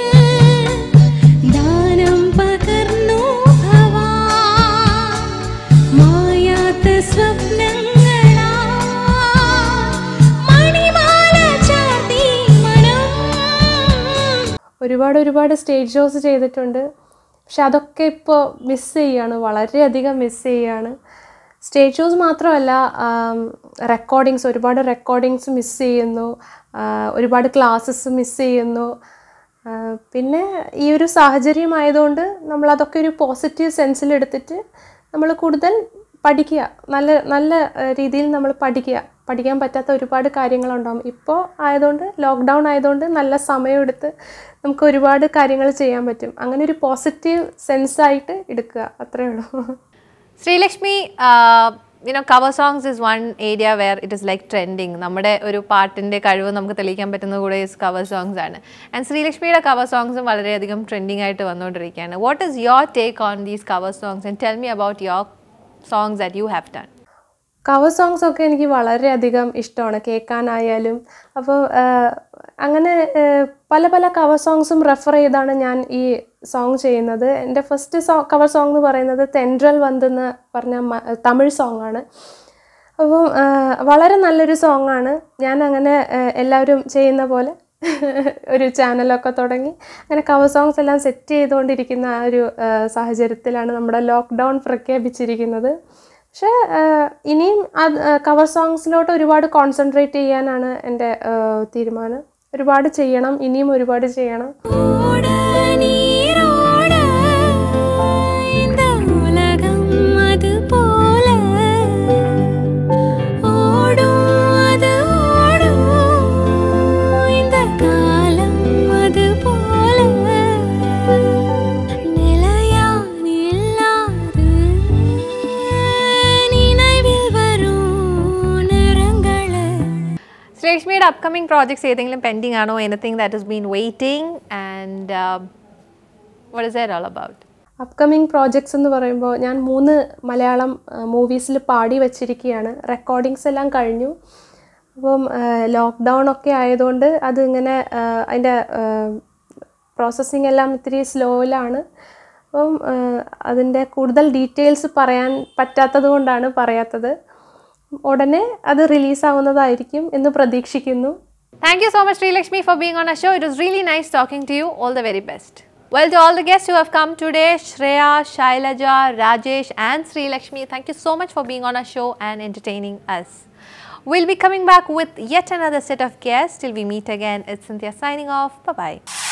ദാനം പകർന്നു ഭവാ മായാത്ത സ്വപ്നങ്ങളാ മണിമാല ചാർത്തി മണം ഒരുപാട് ഒരുപാട് സ്റ്റേജ് ഷോസ് ചെയ്തിട്ടുണ്ട് പക്ഷെ അതൊക്കെ ഇപ്പോൾ മിസ് ചെയ്യാണ് വളരെയധികം മിസ് ചെയ്യാണ് സ്റ്റേജ് ഷോസ് മാത്രമല്ല റെക്കോർഡിങ്സ് ഒരുപാട് റെക്കോർഡിങ്സ് മിസ് ചെയ്യുന്നു ആ, ഒരുപാട് ക്ലാസ്സസ് മിസ് ചെയ്യുന്നു ആ, പിന്നെ ഈ ഒരു സാഹചര്യം ആയതുകൊണ്ട് നമ്മളതൊക്കെ ഒരു പോസിറ്റീവ് സെൻസിലെടുത്തിട്ട് നമ്മൾ കൂടുതൽ പഠിക്കുക നല്ല നല്ല ആ, രീതിയിൽ നമ്മൾ പഠിക്കുക പഠിക്കാൻ പറ്റാത്ത ഒരുപാട് കാര്യങ്ങളുണ്ടാകും ഇപ്പോൾ ആയതുകൊണ്ട് ലോക്ക്ഡൗൺ ആയതുകൊണ്ട് നല്ല സമയമെടുത്ത് നമുക്ക് ഒരുപാട് കാര്യങ്ങൾ ചെയ്യാൻ പറ്റും അങ്ങനെ ഒരു പോസിറ്റീവ് സെൻസായിട്ട് എടുക്കുക അത്രേ ഉള്ളൂ Sreelakshmi you know cover songs is one area where it is like trending നമ്മുടെ ഒരു പാട്ടിൻ്റെ കഴിവ് നമുക്ക് തെളിയിക്കാൻ പറ്റുന്നത് കൂടെ ഇസ് കവർ സോങ്സ് ആണ് ആൻഡ് ശ്രീലക്ഷ്മിയുടെ കവർ സോങ്സും വളരെയധികം ട്രെൻഡിങ് ആയിട്ട് വന്നുകൊണ്ടിരിക്കുകയാണ് what is your take on these cover songs and tell me about your songs that you have done cover songs ഒക്കെ എനിക്ക് വളരെയധികം ഇഷ്ടമാണ് കേൾക്കാനായാലും അപ്പോൾ അങ്ങനെ ആ, പല പല കവർ സോങ്സും റെഫർ ചെയ്താണ് ഞാൻ ഈ സോങ് ചെയ്യുന്നത് എൻ്റെ ഫസ്റ്റ് സോ കവർ സോങ് എന്ന് പറയുന്നത് തെൻട്രൽ വന്തെന്ന് പറഞ്ഞ മ- തമിഴ് സോങ് ആണ് അപ്പം ആ, വളരെ നല്ലൊരു സോങ് ആണ് ഞാൻ അങ്ങനെ ആ, എല്ലാവരും ചെയ്യുന്ന പോലെ ഒരു ചാനലൊക്കെ തുടങ്ങി അങ്ങനെ കവർ സോങ്സ് എല്ലാം സെറ്റ് ചെയ്തുകൊണ്ടിരിക്കുന്ന ആ ഒരു ആ, സാഹചര്യത്തിലാണ് നമ്മുടെ ലോക്ക്ഡൗൺ പ്രഖ്യാപിച്ചിരിക്കുന്നത് പക്ഷേ ആ, ഇനിയും അത് കവർ സോങ്സിലോട്ട് ഒരുപാട് കോൺസെൻട്രേറ്റ് ചെയ്യാനാണ് എൻ്റെ ആ, തീരുമാനം ഒരുപാട് ചെയ്യണം ഇനിയും ഒരുപാട് ചെയ്യണം நீரோட இந்த உலகம் அது போல ஓடும் அது ஓடும் இந்த காலம் அது போல நிலையா இல்லாது நினைவில் வரும் நிறங்களை ശ്രീലക്ഷ്മിയുടെ അപ്കമിങ് പ്രോജക്ട്സ് ഏതെങ്കിലും പെൻഡിങ് ആണോ anything that is been waiting and what is that all about upcoming projects എന്ന് പറയുമ്പോൾ ഞാൻ മൂന്ന് മലയാളം മൂവീസിൽ പാടി വച്ചിരിക്കുകയാണ് റെക്കോർഡിങ്സ് എല്ലാം കഴിഞ്ഞു അപ്പം ലോക്ക്ഡൗൺ ഒക്കെ ആയതുകൊണ്ട് അതിങ്ങനെ ആ, അതിൻ്റെ പ്രോസസ്സിങ് എല്ലാം ഇത്തിരി സ്ലോയിലാണ് അപ്പം ആ, അതിൻ്റെ കൂടുതൽ ഡീറ്റെയിൽസ് പറയാൻ പറ്റാത്തത് കൊണ്ടാണ് പറയാത്തത് ഉടനെ അത് റിലീസാവുന്നതായിരിക്കും എന്ന് പ്രതീക്ഷിക്കുന്നു Thank you so much, Sri Lakshmi, for being on our show. It was really nice talking to you. All the very best. Well, to all the guests who have come today, Shreya, Shailaja, Rajesh, and Sri Lakshmi, thank you so much for being on our show and entertaining us. We'll be coming back with yet another set of guests. Till we meet again, it's Cynthia signing off. Bye bye.